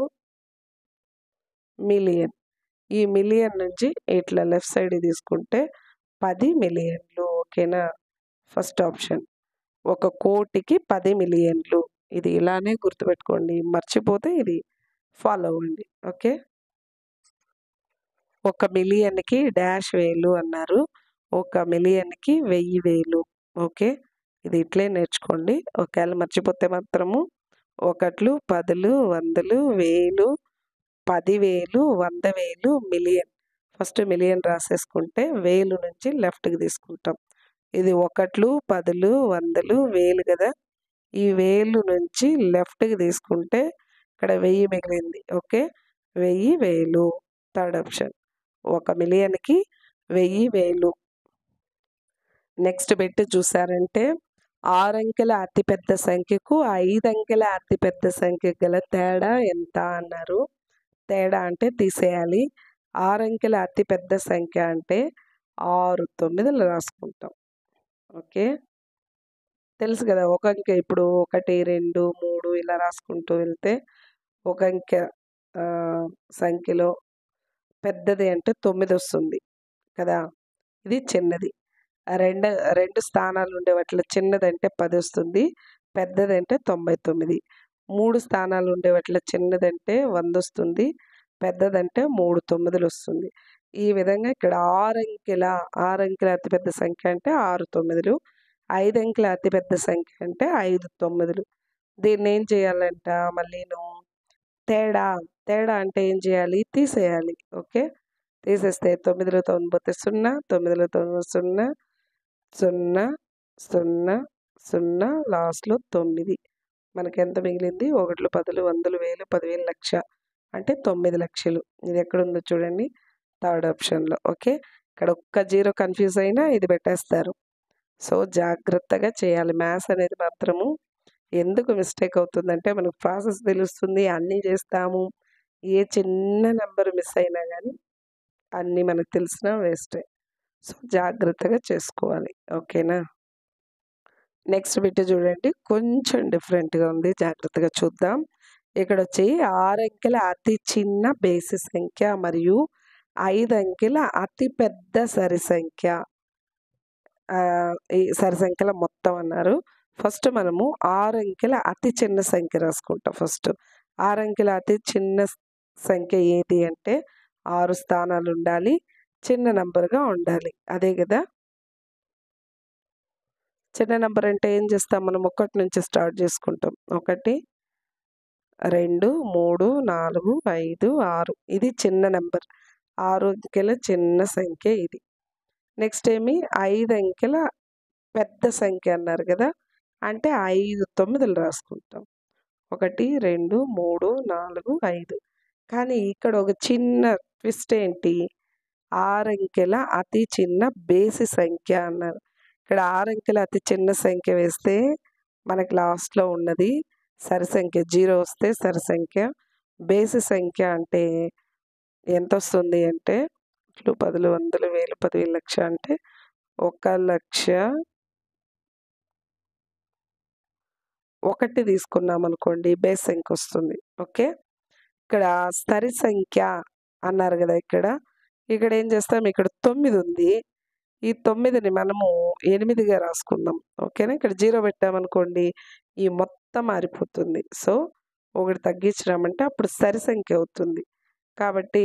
మిలియన్ ఈ మిలియన్ నుంచి ఇట్లా లెఫ్ట్ సైడ్ తీసుకుంటే పది మిలియన్లు ఓకేనా ఫస్ట్ ఆప్షన్ ఒక కోటికి పది మిలియన్లు ఇది ఇలానే గుర్తుపెట్టుకోండి మర్చిపోతే ఇది ఫాలో అవ్వండి ఓకే ఒక మిలియన్కి డాష్ వేలు అన్నారు ఒక మిలియన్కి వెయ్యి వేలు ఓకే ఇది ఇట్లే నేర్చుకోండి ఒకవేళ మర్చిపోతే మాత్రము ఒకట్లు పదులు వందలు వేలు పదివేలు వంద వేలు మిలియన్ ఫస్ట్ మిలియన్ రాసేసుకుంటే వేలు నుంచి లెఫ్ట్కి తీసుకుంటాం ఇది ఒకట్లు పదులు వందలు వేలు కదా ఈ వేలు నుంచి లెఫ్ట్కి తీసుకుంటే ఇక్కడ వెయ్యి మిగిలింది ఓకే వెయ్యి వేలు థర్డ్ ఆప్షన్ ఒక మిలియన్కి వెయ్యి వేలు నెక్స్ట్ పెట్టి చూసారంటే ఆరంకెల అతిపెద్ద సంఖ్యకు ఐదు అంకెల అతిపెద్ద సంఖ్య గల తేడా ఎంత అన్నారు తేడా అంటే తీసేయాలి ఆరంకెల అతిపెద్ద సంఖ్య అంటే ఆరు తొమ్మిదిలు రాసుకుంటాం ఓకే తెలుసు కదా ఒక అంకె ఇప్పుడు ఒకటి రెండు మూడు ఇలా రాసుకుంటూ వెళ్తే ఒక అంకె ఆ, సంఖ్యలో పెద్దది అంటే తొమ్మిది వస్తుంది కదా ఇది చిన్నది ఆ రెండు రెండు స్థానాలు ఉండే వాటిలో చిన్నదంటే పది వస్తుంది పెద్దదంటే తొంభై తొమ్మిది మూడు స్థానాలు ఉండే వాటిలో చిన్నదంటే వంద వస్తుంది పెద్దదంటే మూడు తొమ్మిదిలు వస్తుంది ఈ విధంగా ఇక్కడ ఆరు అంకెల ఆరు అంకెల అతిపెద్ద సంఖ్య అంటే ఆరు తొమ్మిదిలు ఐదు అంకెల అతిపెద్ద సంఖ్య అంటే ఐదు తొమ్మిదిలు దీన్ని ఏం చేయాలంట మళ్ళీను తేడా తేడా అంటే ఏం చేయాలి తీసేయాలి ఓకే తీసేస్తే తొమ్మిదిలో తొమ్మిది పోతే సున్నా తొమ్మిదిలో తొమ్మిది సున్నా సున్నా సున్నా సున్నా లాస్ట్లో తొమ్మిది మనకి ఎంత మిగిలింది ఒకట్లు పదులు వందలు వేలు పదివేలు లక్ష అంటే తొమ్మిది లక్షలు ఇది ఎక్కడుందో చూడండి థర్డ్ ఆప్షన్లో ఓకే ఇక్కడ ఒక్క జీరో కన్ఫ్యూజ్ అయినా ఇది పెట్టేస్తారు సో జాగ్రత్తగా చేయాలి మ్యాథ్స్ అనేది మాత్రము ఎందుకు మిస్టేక్ అవుతుందంటే మనకు ప్రాసెస్ తెలుస్తుంది అన్నీ చేస్తాము ఏ చిన్న నెంబర్ మిస్ అయినా కానీ అన్నీ మనకు తెలిసినా వేస్టే సో జాగ్రత్తగా చేసుకోవాలి ఓకేనా నెక్స్ట్ బిట్ చూడండి కొంచెం డిఫరెంట్గా ఉంది జాగ్రత్తగా చూద్దాం ఇక్కడ వచ్చి ఆరు అంకెల అతి చిన్న బేసి సంఖ్య మరియు ఐదు అంకెల అతి పెద్ద సరి సంఖ్య ఆ, ఈ సరి సంఖ్యల మొత్తం అన్నారు ఫస్ట్ మనము ఆరు అంకెల అతి చిన్న సంఖ్య రాసుకుంటాం ఫస్ట్ ఆరు అంకెల అతి చిన్న సంఖ్య ఏది అంటే ఆరు స్థానాలు ఉండాలి చిన్న నంబర్గా ఉండాలి అదే కదా చిన్న నెంబర్ అంటే ఏం చేస్తాం మనం ఒకటి నుంచి స్టార్ట్ చేసుకుంటాం ఒకటి రెండు మూడు నాలుగు ఐదు ఆరు ఇది చిన్న నెంబర్ ఆరు అంకెల చిన్న సంఖ్య ఇది నెక్స్ట్ ఏమి ఐదు అంకెల పెద్ద సంఖ్య అన్నారు కదా అంటే ఐదు తొమ్మిదిలు రాసుకుంటాం ఒకటి రెండు మూడు నాలుగు ఐదు కానీ ఇక్కడ ఒక చిన్న ట్విస్ట్ ఏంటి ఆరు అంకెల అతి చిన్న బేసి సంఖ్య అన్నారు ఇక్కడ ఆరు అంకెల అతి చిన్న సంఖ్య వేస్తే మనకి లాస్ట్లో ఉన్నది సరి సంఖ్య జీరో వస్తే సరి సంఖ్య బేసి సంఖ్య అంటే ఎంత వస్తుంది అంటే ఇట్లు పదులు వందలు వేలు పదివేలు లక్ష అంటే ఒక లక్ష ఒకటి తీసుకున్నాం అనుకోండి బేస్ సంఖ్య వస్తుంది ఓకే ఇక్కడ సరి సంఖ్య అన్నారు కదా ఇక్కడ ఇక్కడ ఏం చేస్తాం ఇక్కడ తొమ్మిది ఉంది ఈ తొమ్మిదిని మనము ఎనిమిదిగా రాసుకుందాం ఓకేనా ఇక్కడ జీరో పెట్టామనుకోండి ఈ మొత్తం మారిపోతుంది సో ఒకటి తగ్గించినామంటే అప్పుడు సరి సంఖ్య అవుతుంది కాబట్టి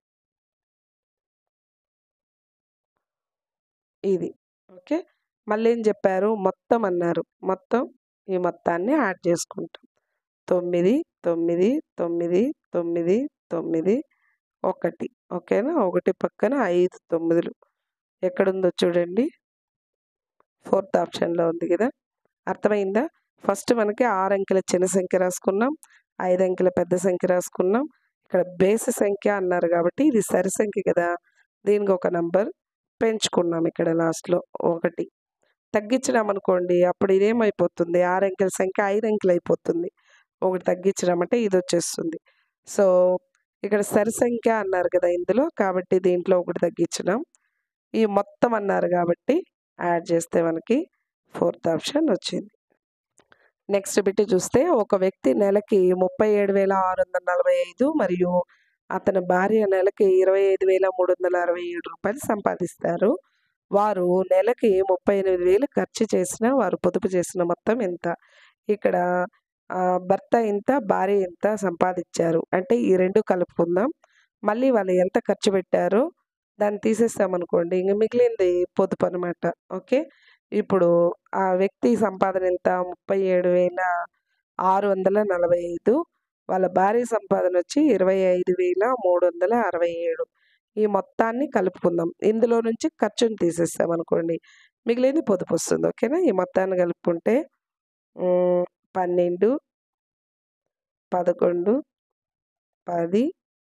ఇది ఓకే మళ్ళీ ఏం చెప్పారు మొత్తం అన్నారు మొత్తం ఈ మొత్తాన్ని యాడ్ చేసుకుంటాం తొమ్మిది తొమ్మిది తొమ్మిది తొమ్మిది తొమ్మిది ఒకటి ఓకేనా ఒకటి పక్కన ఐదు తొమ్మిదిలు ఎక్కడుందో చూడండి ఫోర్త్ ఆప్షన్లో ఉంది కదా అర్థమైందా ఫస్ట్ మనకి ఆరు అంకెల చిన్న సంఖ్య రాసుకున్నాం ఐదు అంకెల పెద్ద సంఖ్య రాసుకున్నాం ఇక్కడ బేస్ సంఖ్య అన్నారు కాబట్టి ఇది సరి సంఖ్య కదా దీనికి ఒక నంబర్ పెంచుకున్నాం ఇక్కడ లాస్ట్లో ఒకటి తగ్గించినాం అనుకోండి అప్పుడు ఇదేమైపోతుంది ఆరు అంకెల సంఖ్య ఐదు అంకెలు అయిపోతుంది ఒకటి తగ్గించినామంటే ఇది వచ్చేస్తుంది సో ఇక్కడ సరి సంఖ్య అన్నారు కదా ఇందులో కాబట్టి దీంట్లో ఒకటి తగ్గించినాం ఈ మొత్తం అన్నారు కాబట్టి యాడ్ చేస్తే మనకి ఫోర్త్ ఆప్షన్ వచ్చింది నెక్స్ట్ బిట్ చూస్తే ఒక వ్యక్తి నెలకి ముప్పై ఏడు వేల ఆరు వందల నలభై ఐదు మరియు అతని భార్య నెలకి ఇరవై ఐదు వేల మూడు వందల అరవై ఏడు రూపాయలు సంపాదిస్తారు వారు నెలకి ముప్పై ఎనిమిది వేలు ఖర్చు చేసిన వారు పొదుపు చేసిన మొత్తం ఎంత ఇక్కడ ఆ, భర్త ఇంత భార్య ఇంత సంపాదించారు అంటే ఈ రెండు కలుపుకుందాం మళ్ళీ వాళ్ళు ఎంత ఖర్చు పెట్టారో దాన్ని తీసేస్తామనుకోండి ఇంక మిగిలింది పొదుపు అనమాట ఓకే ఇప్పుడు ఆ వ్యక్తి సంపాదన ఎంత ముప్పై ఏడు వేల ఆరు వందల నలభై ఐదు వాళ్ళ భార్య సంపాదన వచ్చి ఇరవై ఐదు వేల మూడు వందల అరవై ఏడు ఈ మొత్తాన్ని కలుపుకుందాం ఇందులో నుంచి ఖర్చుని తీసేస్తాం అనుకోండి మిగిలింది పొదుపు వస్తుంది ఓకేనా ఈ మొత్తాన్ని కలుపుకుంటే ఉమ్, పన్నెండు పదకొండు పది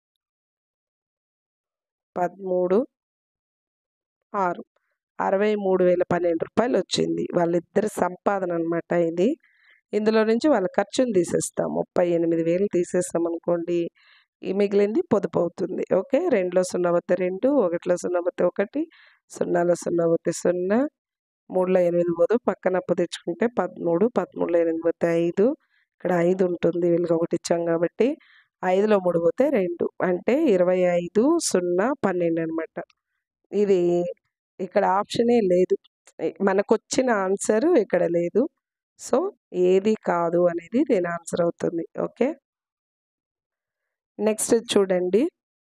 పదమూడు ఆరు అరవై మూడు వేల పన్నెండు రూపాయలు వచ్చింది వాళ్ళిద్దరి సంపాదన అనమాట ఇది ఇందులో నుంచి వాళ్ళ ఖర్చుని తీసేస్తాం ముప్పై ఎనిమిది వేలు తీసేస్తాం అనుకోండి ఈ మిగిలింది పొదుపు అవుతుంది ఓకే రెండులో సున్నా పోతే రెండు ఒకటిలో సున్నా పోతే ఒకటి సున్నాలో సున్నా పోతే సున్నా మూడులో ఎనిమిది పోదు పక్కన అప్పు తెచ్చుకుంటే పదమూడు పదమూడులో ఎనిమిది పోతే ఐదు ఇక్కడ ఐదు ఉంటుంది వీళ్ళకి ఒకటి ఇచ్చాం కాబట్టి ఐదులో మూడు పోతే రెండు అంటే ఇరవై ఐదు సున్నా పన్నెండు అనమాట ఇది ఇక్కడ ఆప్షనే లేదు మనకు వచ్చిన ఆన్సర్ ఇక్కడ లేదు సో ఏది కాదు అనేది దీని ఆన్సర్ అవుతుంది ఓకే నెక్స్ట్ చూడండి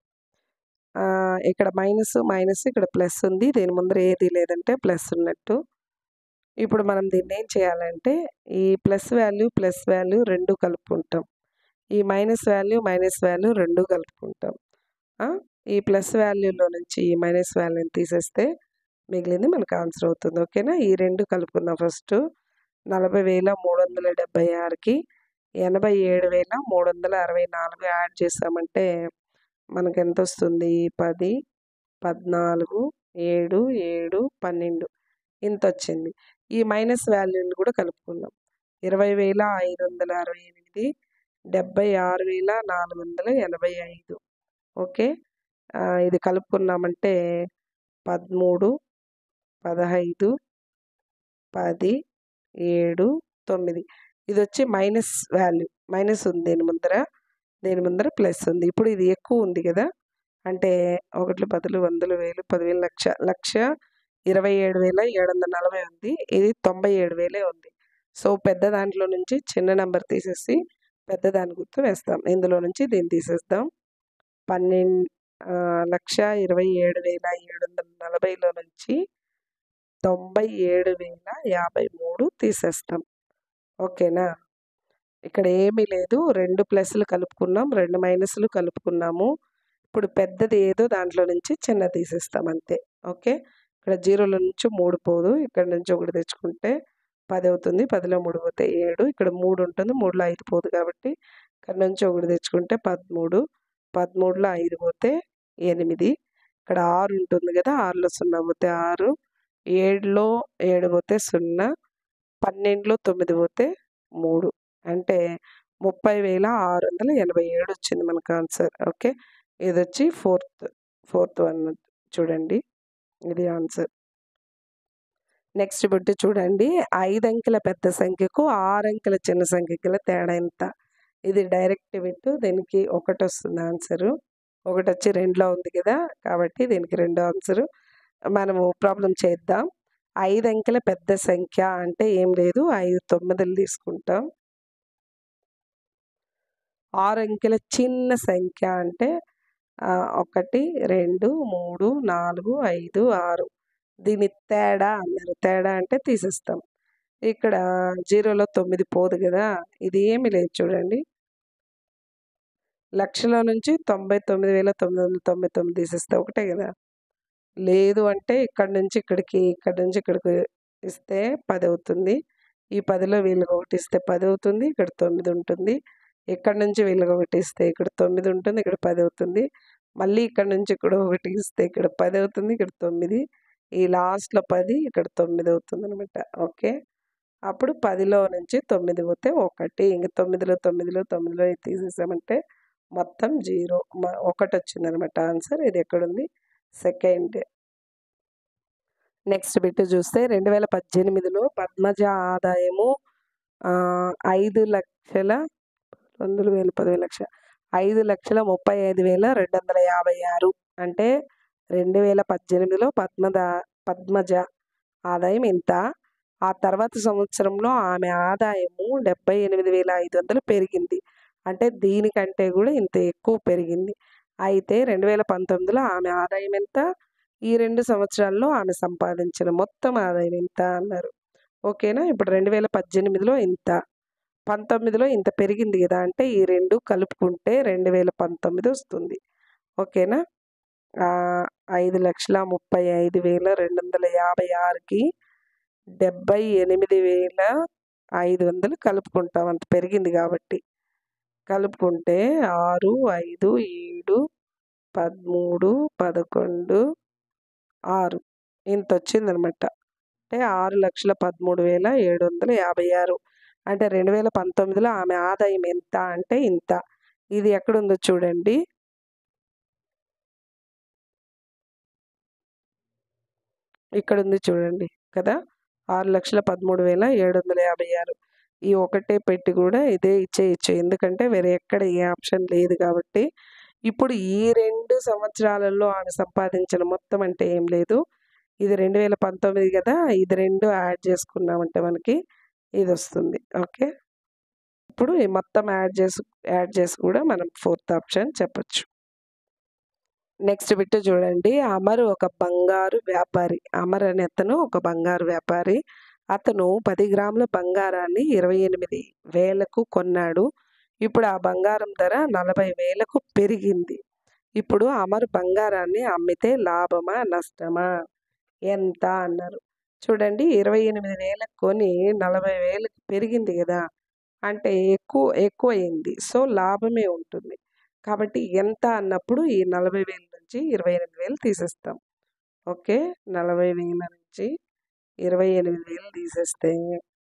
ఆ, ఇక్కడ మైనస్ మైనస్ ఇక్కడ ప్లస్ ఉంది దీని ముందర ఏది లేదంటే ప్లస్ ఉన్నట్టు ఇప్పుడు మనం దీన్ని ఏం చేయాలంటే ఈ ప్లస్ వాల్యూ ప్లస్ వాల్యూ రెండు కలుపుకుంటాం ఈ మైనస్ వాల్యూ మైనస్ వాల్యూ రెండు కలుపుకుంటాం ఆ, ఈ ప్లస్ వాల్యూలో నుంచి ఈ మైనస్ వాల్యూని తీసేస్తే మిగిలింది మనకు ఆన్సర్ అవుతుంది ఓకేనా ఈ రెండు కలుపుకుందాం ఫస్ట్ నలభై వేల మూడు వందల డెబ్బై ఆరుకి ఎనభై ఏడు వేల మూడు వందల అరవై నాలుగు యాడ్ చేసామంటే మనకు ఎంత వస్తుంది పది పద్నాలుగు ఏడు ఏడు పన్నెండు ఇంత వచ్చింది ఈ మైనస్ వాల్యూని కూడా కలుపుకుందాం ఇరవై వేల ఐదు వందల అరవై ఎనిమిది డెబ్బై ఆరు వేల నాలుగు వందల ఎనభై ఐదు ఓకే ఆ, ఇది కలుపుకున్నామంటే పదమూడు పదహైదు పది ఏడు తొమ్మిది ఇది వచ్చి మైనస్ వాల్యూ మైనస్ ఉంది దీని ముందర దీని ముందర ప్లస్ ఉంది ఇప్పుడు ఇది ఎక్కువ ఉంది కదా అంటే ఒకటి పదులు వందలు వేలు పదివేలు లక్ష లక్ష ఇరవై ఏడు వేల ఏడు వందల నలభై ఉంది ఇది తొంభై ఏడు వేలే ఉంది సో పెద్ద దాంట్లో నుంచి చిన్న నెంబర్ తీసేసి పెద్ద దాని గుర్తు వేస్తాం ఇందులో నుంచి దీన్ని తీసేస్తాం పన్నెండు లక్ష ఇరవై ఏడు వేల ఏడు వందల నలభైలో నుంచి తొంభై ఏడు వేల యాభై మూడు తీసేస్తాం ఓకేనా ఇక్కడ ఏమీ లేదు రెండు ప్లస్లు కలుపుకున్నాం రెండు మైనస్లు కలుపుకున్నాము ఇప్పుడు పెద్దది ఏదో దాంట్లో నుంచి చిన్న తీసేస్తాం అంతే ఓకే ఇక్కడ జీరోల నుంచి మూడు పోదు ఇక్కడ నుంచి ఒకటి తెచ్చుకుంటే పది అవుతుంది పదిలో మూడు పోతే ఏడు ఇక్కడ మూడు ఉంటుంది మూడులో ఐదు పోదు కాబట్టి ఇక్కడ నుంచి ఒకటి తెచ్చుకుంటే పదమూడు పదమూడులో ఐదు పోతే ఎనిమిది ఇక్కడ ఆరు ఉంటుంది కదా ఆరులో సున్నా పోతే ఆరు ఏడులో ఏడు పోతే సున్నా పన్నెండులో తొమ్మిది పోతే మూడు అంటే ముప్పై వేల ఆరు వందల ఎనభై ఏడు వచ్చింది మనకు ఆన్సర్ ఓకే ఇది వచ్చి ఫోర్త్ ఫోర్త్ వన్ చూడండి ఇది ఆన్సర్ నెక్స్ట్ బిట్ చూడండి ఐదు అంకెల పెద్ద సంఖ్యకు ఆరు అంకెల చిన్న సంఖ్యకి గల తేడా ఎంత ఇది డైరెక్ట్ బిట్ దీనికి ఒకటి వస్తుంది ఆన్సరు ఒకటి వచ్చి రెండులో ఉంది కదా కాబట్టి దీనికి రెండో ఆన్సరు మనము ప్రాబ్లం చేద్దాం ఐదు అంకెల పెద్ద సంఖ్య అంటే ఏం లేదు ఐదు తొమ్మిదిలు తీసుకుంటాం ఆరు అంకెల చిన్న సంఖ్య అంటే ఆ, ఒకటి రెండు మూడు నాలుగు ఐదు ఆరు దీని తేడా అన్నారు తేడా అంటే తీసేస్తాం ఇక్కడ జీరోలో తొమ్మిది పోదు కదా ఇది ఏమి లేదు చూడండి లక్షల నుంచి తొంభై తొమ్మిది వేల తొమ్మిది వందల తొంభై తొమ్మిది తీసేస్తే ఒకటే కదా లేదు అంటే ఇక్కడ నుంచి ఇక్కడికి ఇక్కడ నుంచి ఇక్కడికి ఇస్తే పది అవుతుంది ఈ పదిలో వీళ్ళకి ఒకటి ఇస్తే పది అవుతుంది ఇక్కడ తొమ్మిది ఉంటుంది ఇక్కడ నుంచి వీళ్ళకి ఒకటి ఇస్తే ఇక్కడ తొమ్మిది ఉంటుంది ఇక్కడ పది అవుతుంది మళ్ళీ ఇక్కడ నుంచి ఇక్కడ ఒకటి ఇస్తే ఇక్కడ పది అవుతుంది ఇక్కడ తొమ్మిది ఈ లాస్ట్లో పది ఇక్కడ తొమ్మిది అవుతుంది అనమాట ఓకే అప్పుడు పదిలో నుంచి తొమ్మిది పోతే ఒకటి ఇంక తొమ్మిదిలో తొమ్మిదిలో తొమ్మిదిలో ఇది తీసేసామంటే మొత్తం జీరో ఒకటి వచ్చింది అనమాట ఆన్సర్ ఇది ఎక్కడుంది సెకండ్ నెక్స్ట్ బిట్ చూస్తే రెండు వేల పద్దెనిమిదిలో పద్మజ ఆదాయము ఆ, ఐదు లక్షల వందల వేల పదివేల లక్ష ఐదు లక్షల ముప్పై ఐదు వేల రెండు వందల యాభై ఆరు అంటే రెండు వేల పద్దెనిమిదిలో పద్మద పద్మజ ఆదాయం ఇంత ఆ తర్వాత సంవత్సరంలో ఆమె ఆదాయము డెబ్బై ఎనిమిది వేల ఐదు వందలు పెరిగింది అంటే దీనికంటే కూడా ఇంత ఎక్కువ పెరిగింది అయితే రెండు వేల పంతొమ్మిదిలో ఆమె ఆదాయం ఎంత ఈ రెండు సంవత్సరాల్లో ఆమె సంపాదించిన మొత్తం ఆదాయం ఎంత అన్నారు ఓకేనా ఇప్పుడు రెండు వేల పద్దెనిమిదిలో ఇంత పంతొమ్మిదిలో ఇంత పెరిగింది కదా అంటే ఈ రెండు కలుపుకుంటే రెండు వేల పంతొమ్మిది వస్తుంది ఓకేనా ఆ, ఐదు లక్షల ముప్పై ఐదు వేల రెండు వందల యాభై ఆరుకి డెబ్బై ఎనిమిది వేల ఐదు వందలు కలుపుకుంటాం అంత పెరిగింది కాబట్టి కలుపుకుంటే ఆరు ఐదు ఏడు పదమూడు పదకొండు ఆరు ఇంత వచ్చిందనమాట అంటే ఆరు లక్షల పదమూడు వేల ఏడు వందల యాభై ఆరు అంటే రెండు వేల పంతొమ్మిదిలో ఆమె ఆదాయం ఎంత అంటే ఇంత ఇది ఎక్కడుందో చూడండి ఇక్కడ ఉంది చూడండి కదా ఆరు లక్షల పదమూడు వేల ఏడు వందల యాభై ఆరు ఈ ఒకటే పెట్టి కూడా ఇదే ఇచ్చేయచ్చు ఎందుకంటే వేరే ఎక్కడ ఏ ఆప్షన్ లేదు కాబట్టి ఇప్పుడు ఈ రెండు సంవత్సరాలలో ఆమె సంపాదించిన మొత్తం అంటే ఏం లేదు ఇది రెండు వేల పంతొమ్మిది కదా ఇది రెండు యాడ్ చేసుకున్నామంటే మనకి ఇది వస్తుంది ఓకే ఇప్పుడు ఈ మొత్తం యాడ్ చేసి యాడ్ చేసి కూడా మనం ఫోర్త్ ఆప్షన్ చెప్పొచ్చు నెక్స్ట్ బిట్ చూడండి అమర్ ఒక బంగారు వ్యాపారి అమర్ అనే అతను ఒక బంగారు వ్యాపారి అతను పది గ్రాముల బంగారాన్ని ఇరవై ఎనిమిది వేలకు కొన్నాడు ఇప్పుడు ఆ బంగారం ధర నలభై వేలకు పెరిగింది ఇప్పుడు అమర్ బంగారాన్ని అమ్మితే లాభమా నష్టమా ఎంత అన్నారు చూడండి ఇరవై ఎనిమిది వేలకు కొని నలభై వేలకు పెరిగింది కదా అంటే ఎక్కువ ఎక్కువ అయింది సో లాభమే ఉంటుంది కాబట్టి ఎంత అన్నప్పుడు ఈ నలభై వేల నుంచి ఇరవై ఎనిమిది వేలు తీసేస్తాం ఓకే నలభై వేల నుంచి ఇరవై ఎనిమిది వేలు తీసేస్తే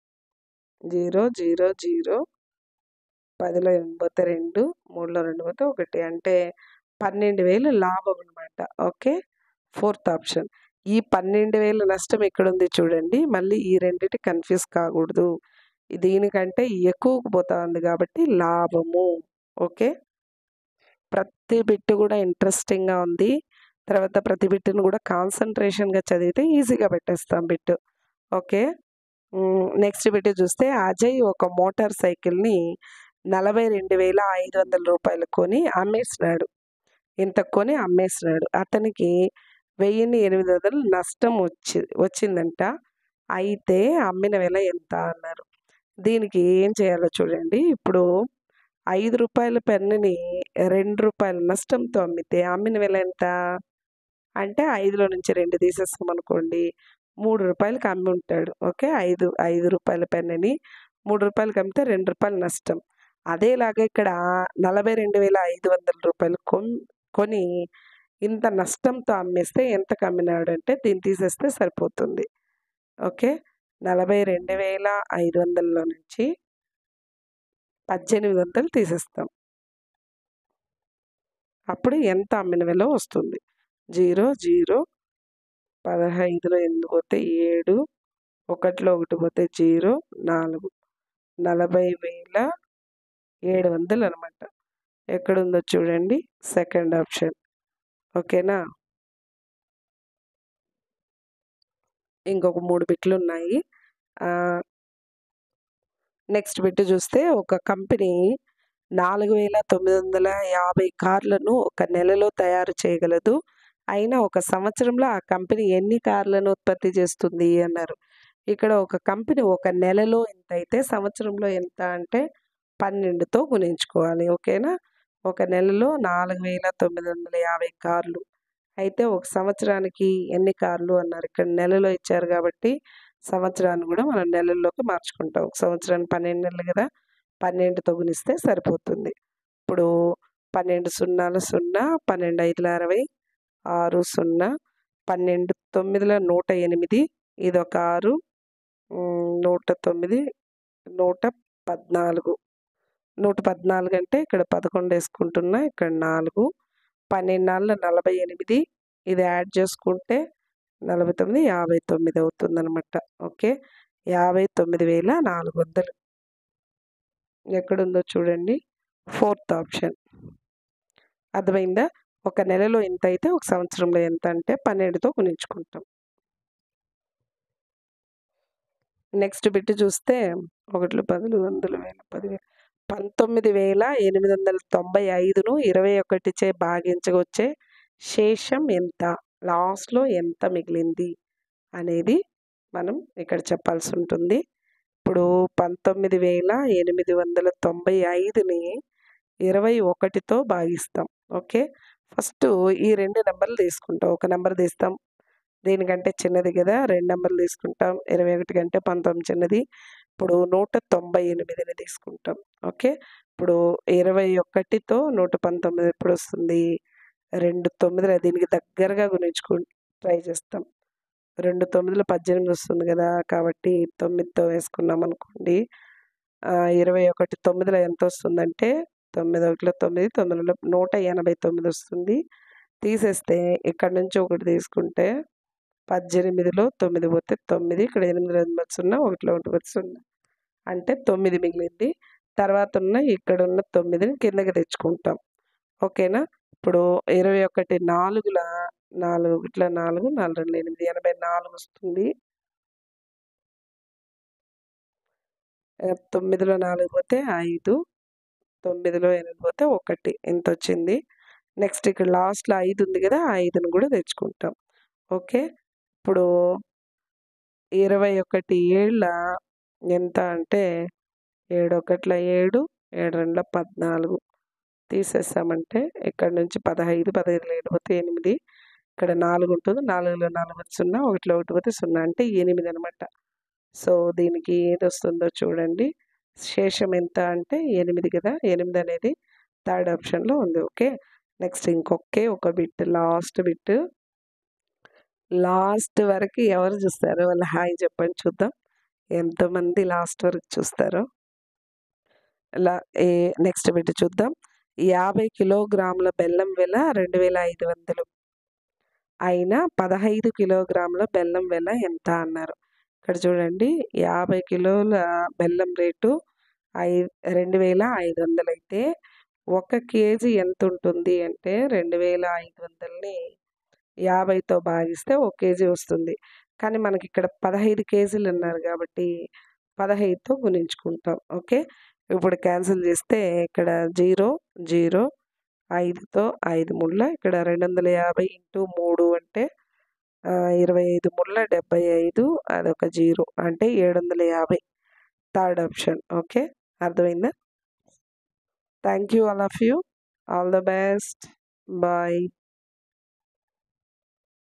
జీరో జీరో జీరో పదిలో ఎనిమిది పోతే రెండు మూడులో రెండు పోతే ఒకటి అంటే పన్నెండు వేలు లాభం అనమాట ఓకే ఫోర్త్ ఆప్షన్ ఈ పన్నెండు వేల నష్టం ఎక్కడుంది చూడండి మళ్ళీ ఈ రెండింటి కన్ఫ్యూజ్ కాకూడదు దీనికంటే ఎక్కువకు పోతా ఉంది కాబట్టి లాభము ఓకే ప్రతి బిట్ కూడా ఇంట్రెస్టింగ్గా ఉంది తర్వాత ప్రతి బిట్టును కూడా కాన్సన్ట్రేషన్గా చదివితే ఈజీగా పెట్టేస్తాం బిట్ ఓకే నెక్స్ట్ బిట్ చూస్తే అజయ్ ఒక మోటార్ సైకిల్ని నలభై రెండు వేల ఐదు వందల రూపాయలు కొని అమ్మేసినాడు ఇంత కొని అమ్మేసినాడు అతనికి వెయ్యిన్ని ఎనిమిది వందలు నష్టం వచ్చి వచ్చిందంట అయితే అమ్మిన వెల ఎంత అన్నారు దీనికి ఏం చేయాలో చూడండి ఇప్పుడు ఐదు రూపాయల పెన్నుని రెండు రూపాయల నష్టంతో అమ్మితే అమ్మిన వెల ఎంత అంటే ఐదులో నుంచి రెండు తీసేస్తాం అనుకోండి మూడు రూపాయలకి అమ్మి ఉంటాడు ఓకే ఐదు ఐదు రూపాయల పెన్నుని మూడు రూపాయలకి అమ్మితే రెండు రూపాయలు నష్టం అదేలాగా ఇక్కడ నలభై రెండు వేల ఐదు వందల రూపాయలు కొన్ కొని ఇంత నష్టంతో అమ్మేస్తే ఎంతకు అమ్మినాడు అంటే దీన్ని తీసేస్తే సరిపోతుంది ఓకే నలభై రెండు వేల ఐదు వందలలో నుంచి పద్దెనిమిది వందలు తీసేస్తాం అప్పుడు ఎంత అమ్మిన విలువ వస్తుంది జీరో జీరో పదహైదులో ఎనిమిది పోతే ఏడు ఒకటిలో ఒకటి పోతే జీరో నాలుగు నలభై వేల ఏడు వందలు అనమాట ఎక్కడుందో చూడండి సెకండ్ ఆప్షన్ ఓకేనా ఇంకొక మూడు బిట్లు ఉన్నాయి నెక్స్ట్ బిట్ చూస్తే ఒక కంపెనీ నాలుగు వేల తొమ్మిది వందల యాభై కార్లను ఒక నెలలో తయారు చేయగలదు అయినా ఒక సంవత్సరంలో ఆ కంపెనీ ఎన్ని కార్లను ఉత్పత్తి చేస్తుంది అన్నారు ఇక్కడ ఒక కంపెనీ ఒక నెలలో ఎంత అయితే సంవత్సరంలో ఎంత అంటే పన్నెండుతో గుణించుకోవాలి ఓకేనా ఒక నెలలో నాలుగు వేల తొమ్మిది వందల యాభై కార్లు అయితే ఒక సంవత్సరానికి ఎన్ని కార్లు అన్నారు ఇక్కడ నెలలో ఇచ్చారు కాబట్టి సంవత్సరాన్ని కూడా మనం నెలల్లోకి మార్చుకుంటాం ఒక సంవత్సరానికి పన్నెండు నెలలు కదా పన్నెండుతో గుణిస్తే సరిపోతుంది ఇప్పుడు పన్నెండు సున్నాల సున్నా పన్నెండు ఐదుల అరవై ఆరు సున్నా పన్నెండు తొమ్మిదిల నూట ఎనిమిది ఇది ఒక ఆరు నూట తొమ్మిది నూట పద్నాలుగు నూట పద్నాలుగు అంటే ఇక్కడ పదకొండు వేసుకుంటున్నా ఇక్కడ నాలుగు పన్నెండు నాలుగు నలభై ఎనిమిది ఇది యాడ్ చేసుకుంటే నలభై తొమ్మిది యాభై తొమ్మిది అవుతుంది అనమాట ఓకే యాభై తొమ్మిది వేల నాలుగు వందలు ఎక్కడుందో చూడండి ఫోర్త్ ఆప్షన్ అర్థమైందా ఒక నెలలో ఎంత అయితే ఒక సంవత్సరంలో ఎంత అంటే పన్నెండుతో గుణించుకుంటాం నెక్స్ట్ బిట్ చూస్తే ఒకటిలో పదులు వందల వేల పదివేలు పంతొమ్మిది వేల ఎనిమిది వందల తొంభై ఐదును ఇరవై ఒకటిచే భాగించవచ్చే శేషం ఎంత లాస్ట్లో ఎంత మిగిలింది అనేది మనం ఇక్కడ చెప్పాల్సి ఉంటుంది ఇప్పుడు పంతొమ్మిది వేల ఎనిమిది వందల తొంభై ఐదుని ఇరవై ఒకటితో భాగిస్తాం ఓకే ఫస్ట్ ఈ రెండు నెంబర్లు తీసుకుంటాం ఒక నెంబర్ తీస్తాం దీనికంటే చిన్నది కదా రెండు నెంబర్లు తీసుకుంటాం ఇరవై ఒకటి కంటే పంతొమ్మిది చిన్నది ఇప్పుడు నూట తొంభై ఎనిమిదిని తీసుకుంటాం ఓకే ఇప్పుడు ఇరవై ఒకటితో నూట పంతొమ్మిది ఎప్పుడు వస్తుంది రెండు తొమ్మిదిలో దీనికి దగ్గరగా గుణించుకు ట్రై చేస్తాం రెండు తొమ్మిదిలో పద్దెనిమిది వస్తుంది కదా కాబట్టి తొమ్మిదితో వేసుకున్నాం అనుకోండి ఇరవై ఒకటి తొమ్మిదిలో ఎంత వస్తుందంటే తొమ్మిది ఒకటిలో తొమ్మిది తొమ్మిదిలో నూట ఎనభై తొమ్మిది వస్తుంది తీసేస్తే ఇక్కడ నుంచి ఒకటి తీసుకుంటే పద్దెనిమిదిలో తొమ్మిది పోతే తొమ్మిది ఇక్కడ ఎనిమిదిలో ఎనిమిది సున్నా ఒకటిలో ఒకటి పోతే సున్నా అంటే తొమ్మిది మిగిలింది తర్వాత ఉన్న ఇక్కడ ఉన్న తొమ్మిదిని కిందకి తెచ్చుకుంటాం ఓకేనా ఇప్పుడు ఇరవై ఒకటి నాలుగుల నాలుగు ఒకటిలో నాలుగు నాలుగు రెండు ఎనిమిది ఎనభై నాలుగు వస్తుంది తొమ్మిదిలో నాలుగు పోతే ఐదు తొమ్మిదిలో ఎనిమిది పోతే ఒకటి ఎంత వచ్చింది నెక్స్ట్ ఇక్కడ లాస్ట్లో ఐదు ఉంది కదా ఐదుని కూడా తెచ్చుకుంటాం ఓకే ఇప్పుడు ఇరవై ఒకటి ఏళ్ళ ఎంత అంటే ఏడు ఒకట్ల ఏడు ఏడు రెండుల పద్నాలుగు తీసేసామంటే ఇక్కడ నుంచి పదహైదు పదహైదులో ఏడు పోతే ఎనిమిది ఇక్కడ నాలుగు ఉంటుంది నాలుగులో నాలుగు సున్నా ఒకటిలో ఒకటి పోతే సున్నా అంటే ఎనిమిది అనమాట సో దీనికి ఏది వస్తుందో చూడండి శేషం ఎంత అంటే ఎనిమిది కదా ఎనిమిది అనేది థర్డ్ ఆప్షన్లో ఉంది ఓకే నెక్స్ట్ ఇంకొకే ఒక బిట్ లాస్ట్ బిట్ లాస్ట్ వరకు ఎవరు చూస్తారో వాళ్ళు హాయ్ చెప్పండి చూద్దాం ఎంతమంది లాస్ట్ వరకు చూస్తారో లా ఏ నెక్స్ట్ బిట్ చూద్దాం యాభై కిలోగ్రాముల బెల్లం వెల రెండు వేల ఐదు వందలు అయినా పదహైదు కిలోగ్రాముల బెల్లం వెల ఎంత అన్నారు ఇక్కడ చూడండి యాభై కిలోల బెల్లం రేటు ఐ రెండు వేల ఐదు వందలు అయితే ఒక కేజీ ఎంత ఉంటుంది అంటే రెండు వేల ఐదు వందలని యాభైతో భాగిస్తే ఒక కేజీ వస్తుంది కానీ మనకి ఇక్కడ పదహైదు కేజీలు ఉన్నారు కాబట్టి పదహైదుతో గుణించుకుంటాం ఓకే ఇప్పుడు క్యాన్సిల్ చేస్తే ఇక్కడ జీరో జీరో ఐదుతో ఐదు ముళ్ళ ఇక్కడ రెండు వందల యాభై ఇంటూ మూడు అంటే ఇరవై ఐదు ముళ్ళ డెబ్బై ఐదు అదొక జీరో అంటే ఏడు వందల యాభై థర్డ్ ఆప్షన్ ఓకే అర్థమైందా thank you all of you all the best bye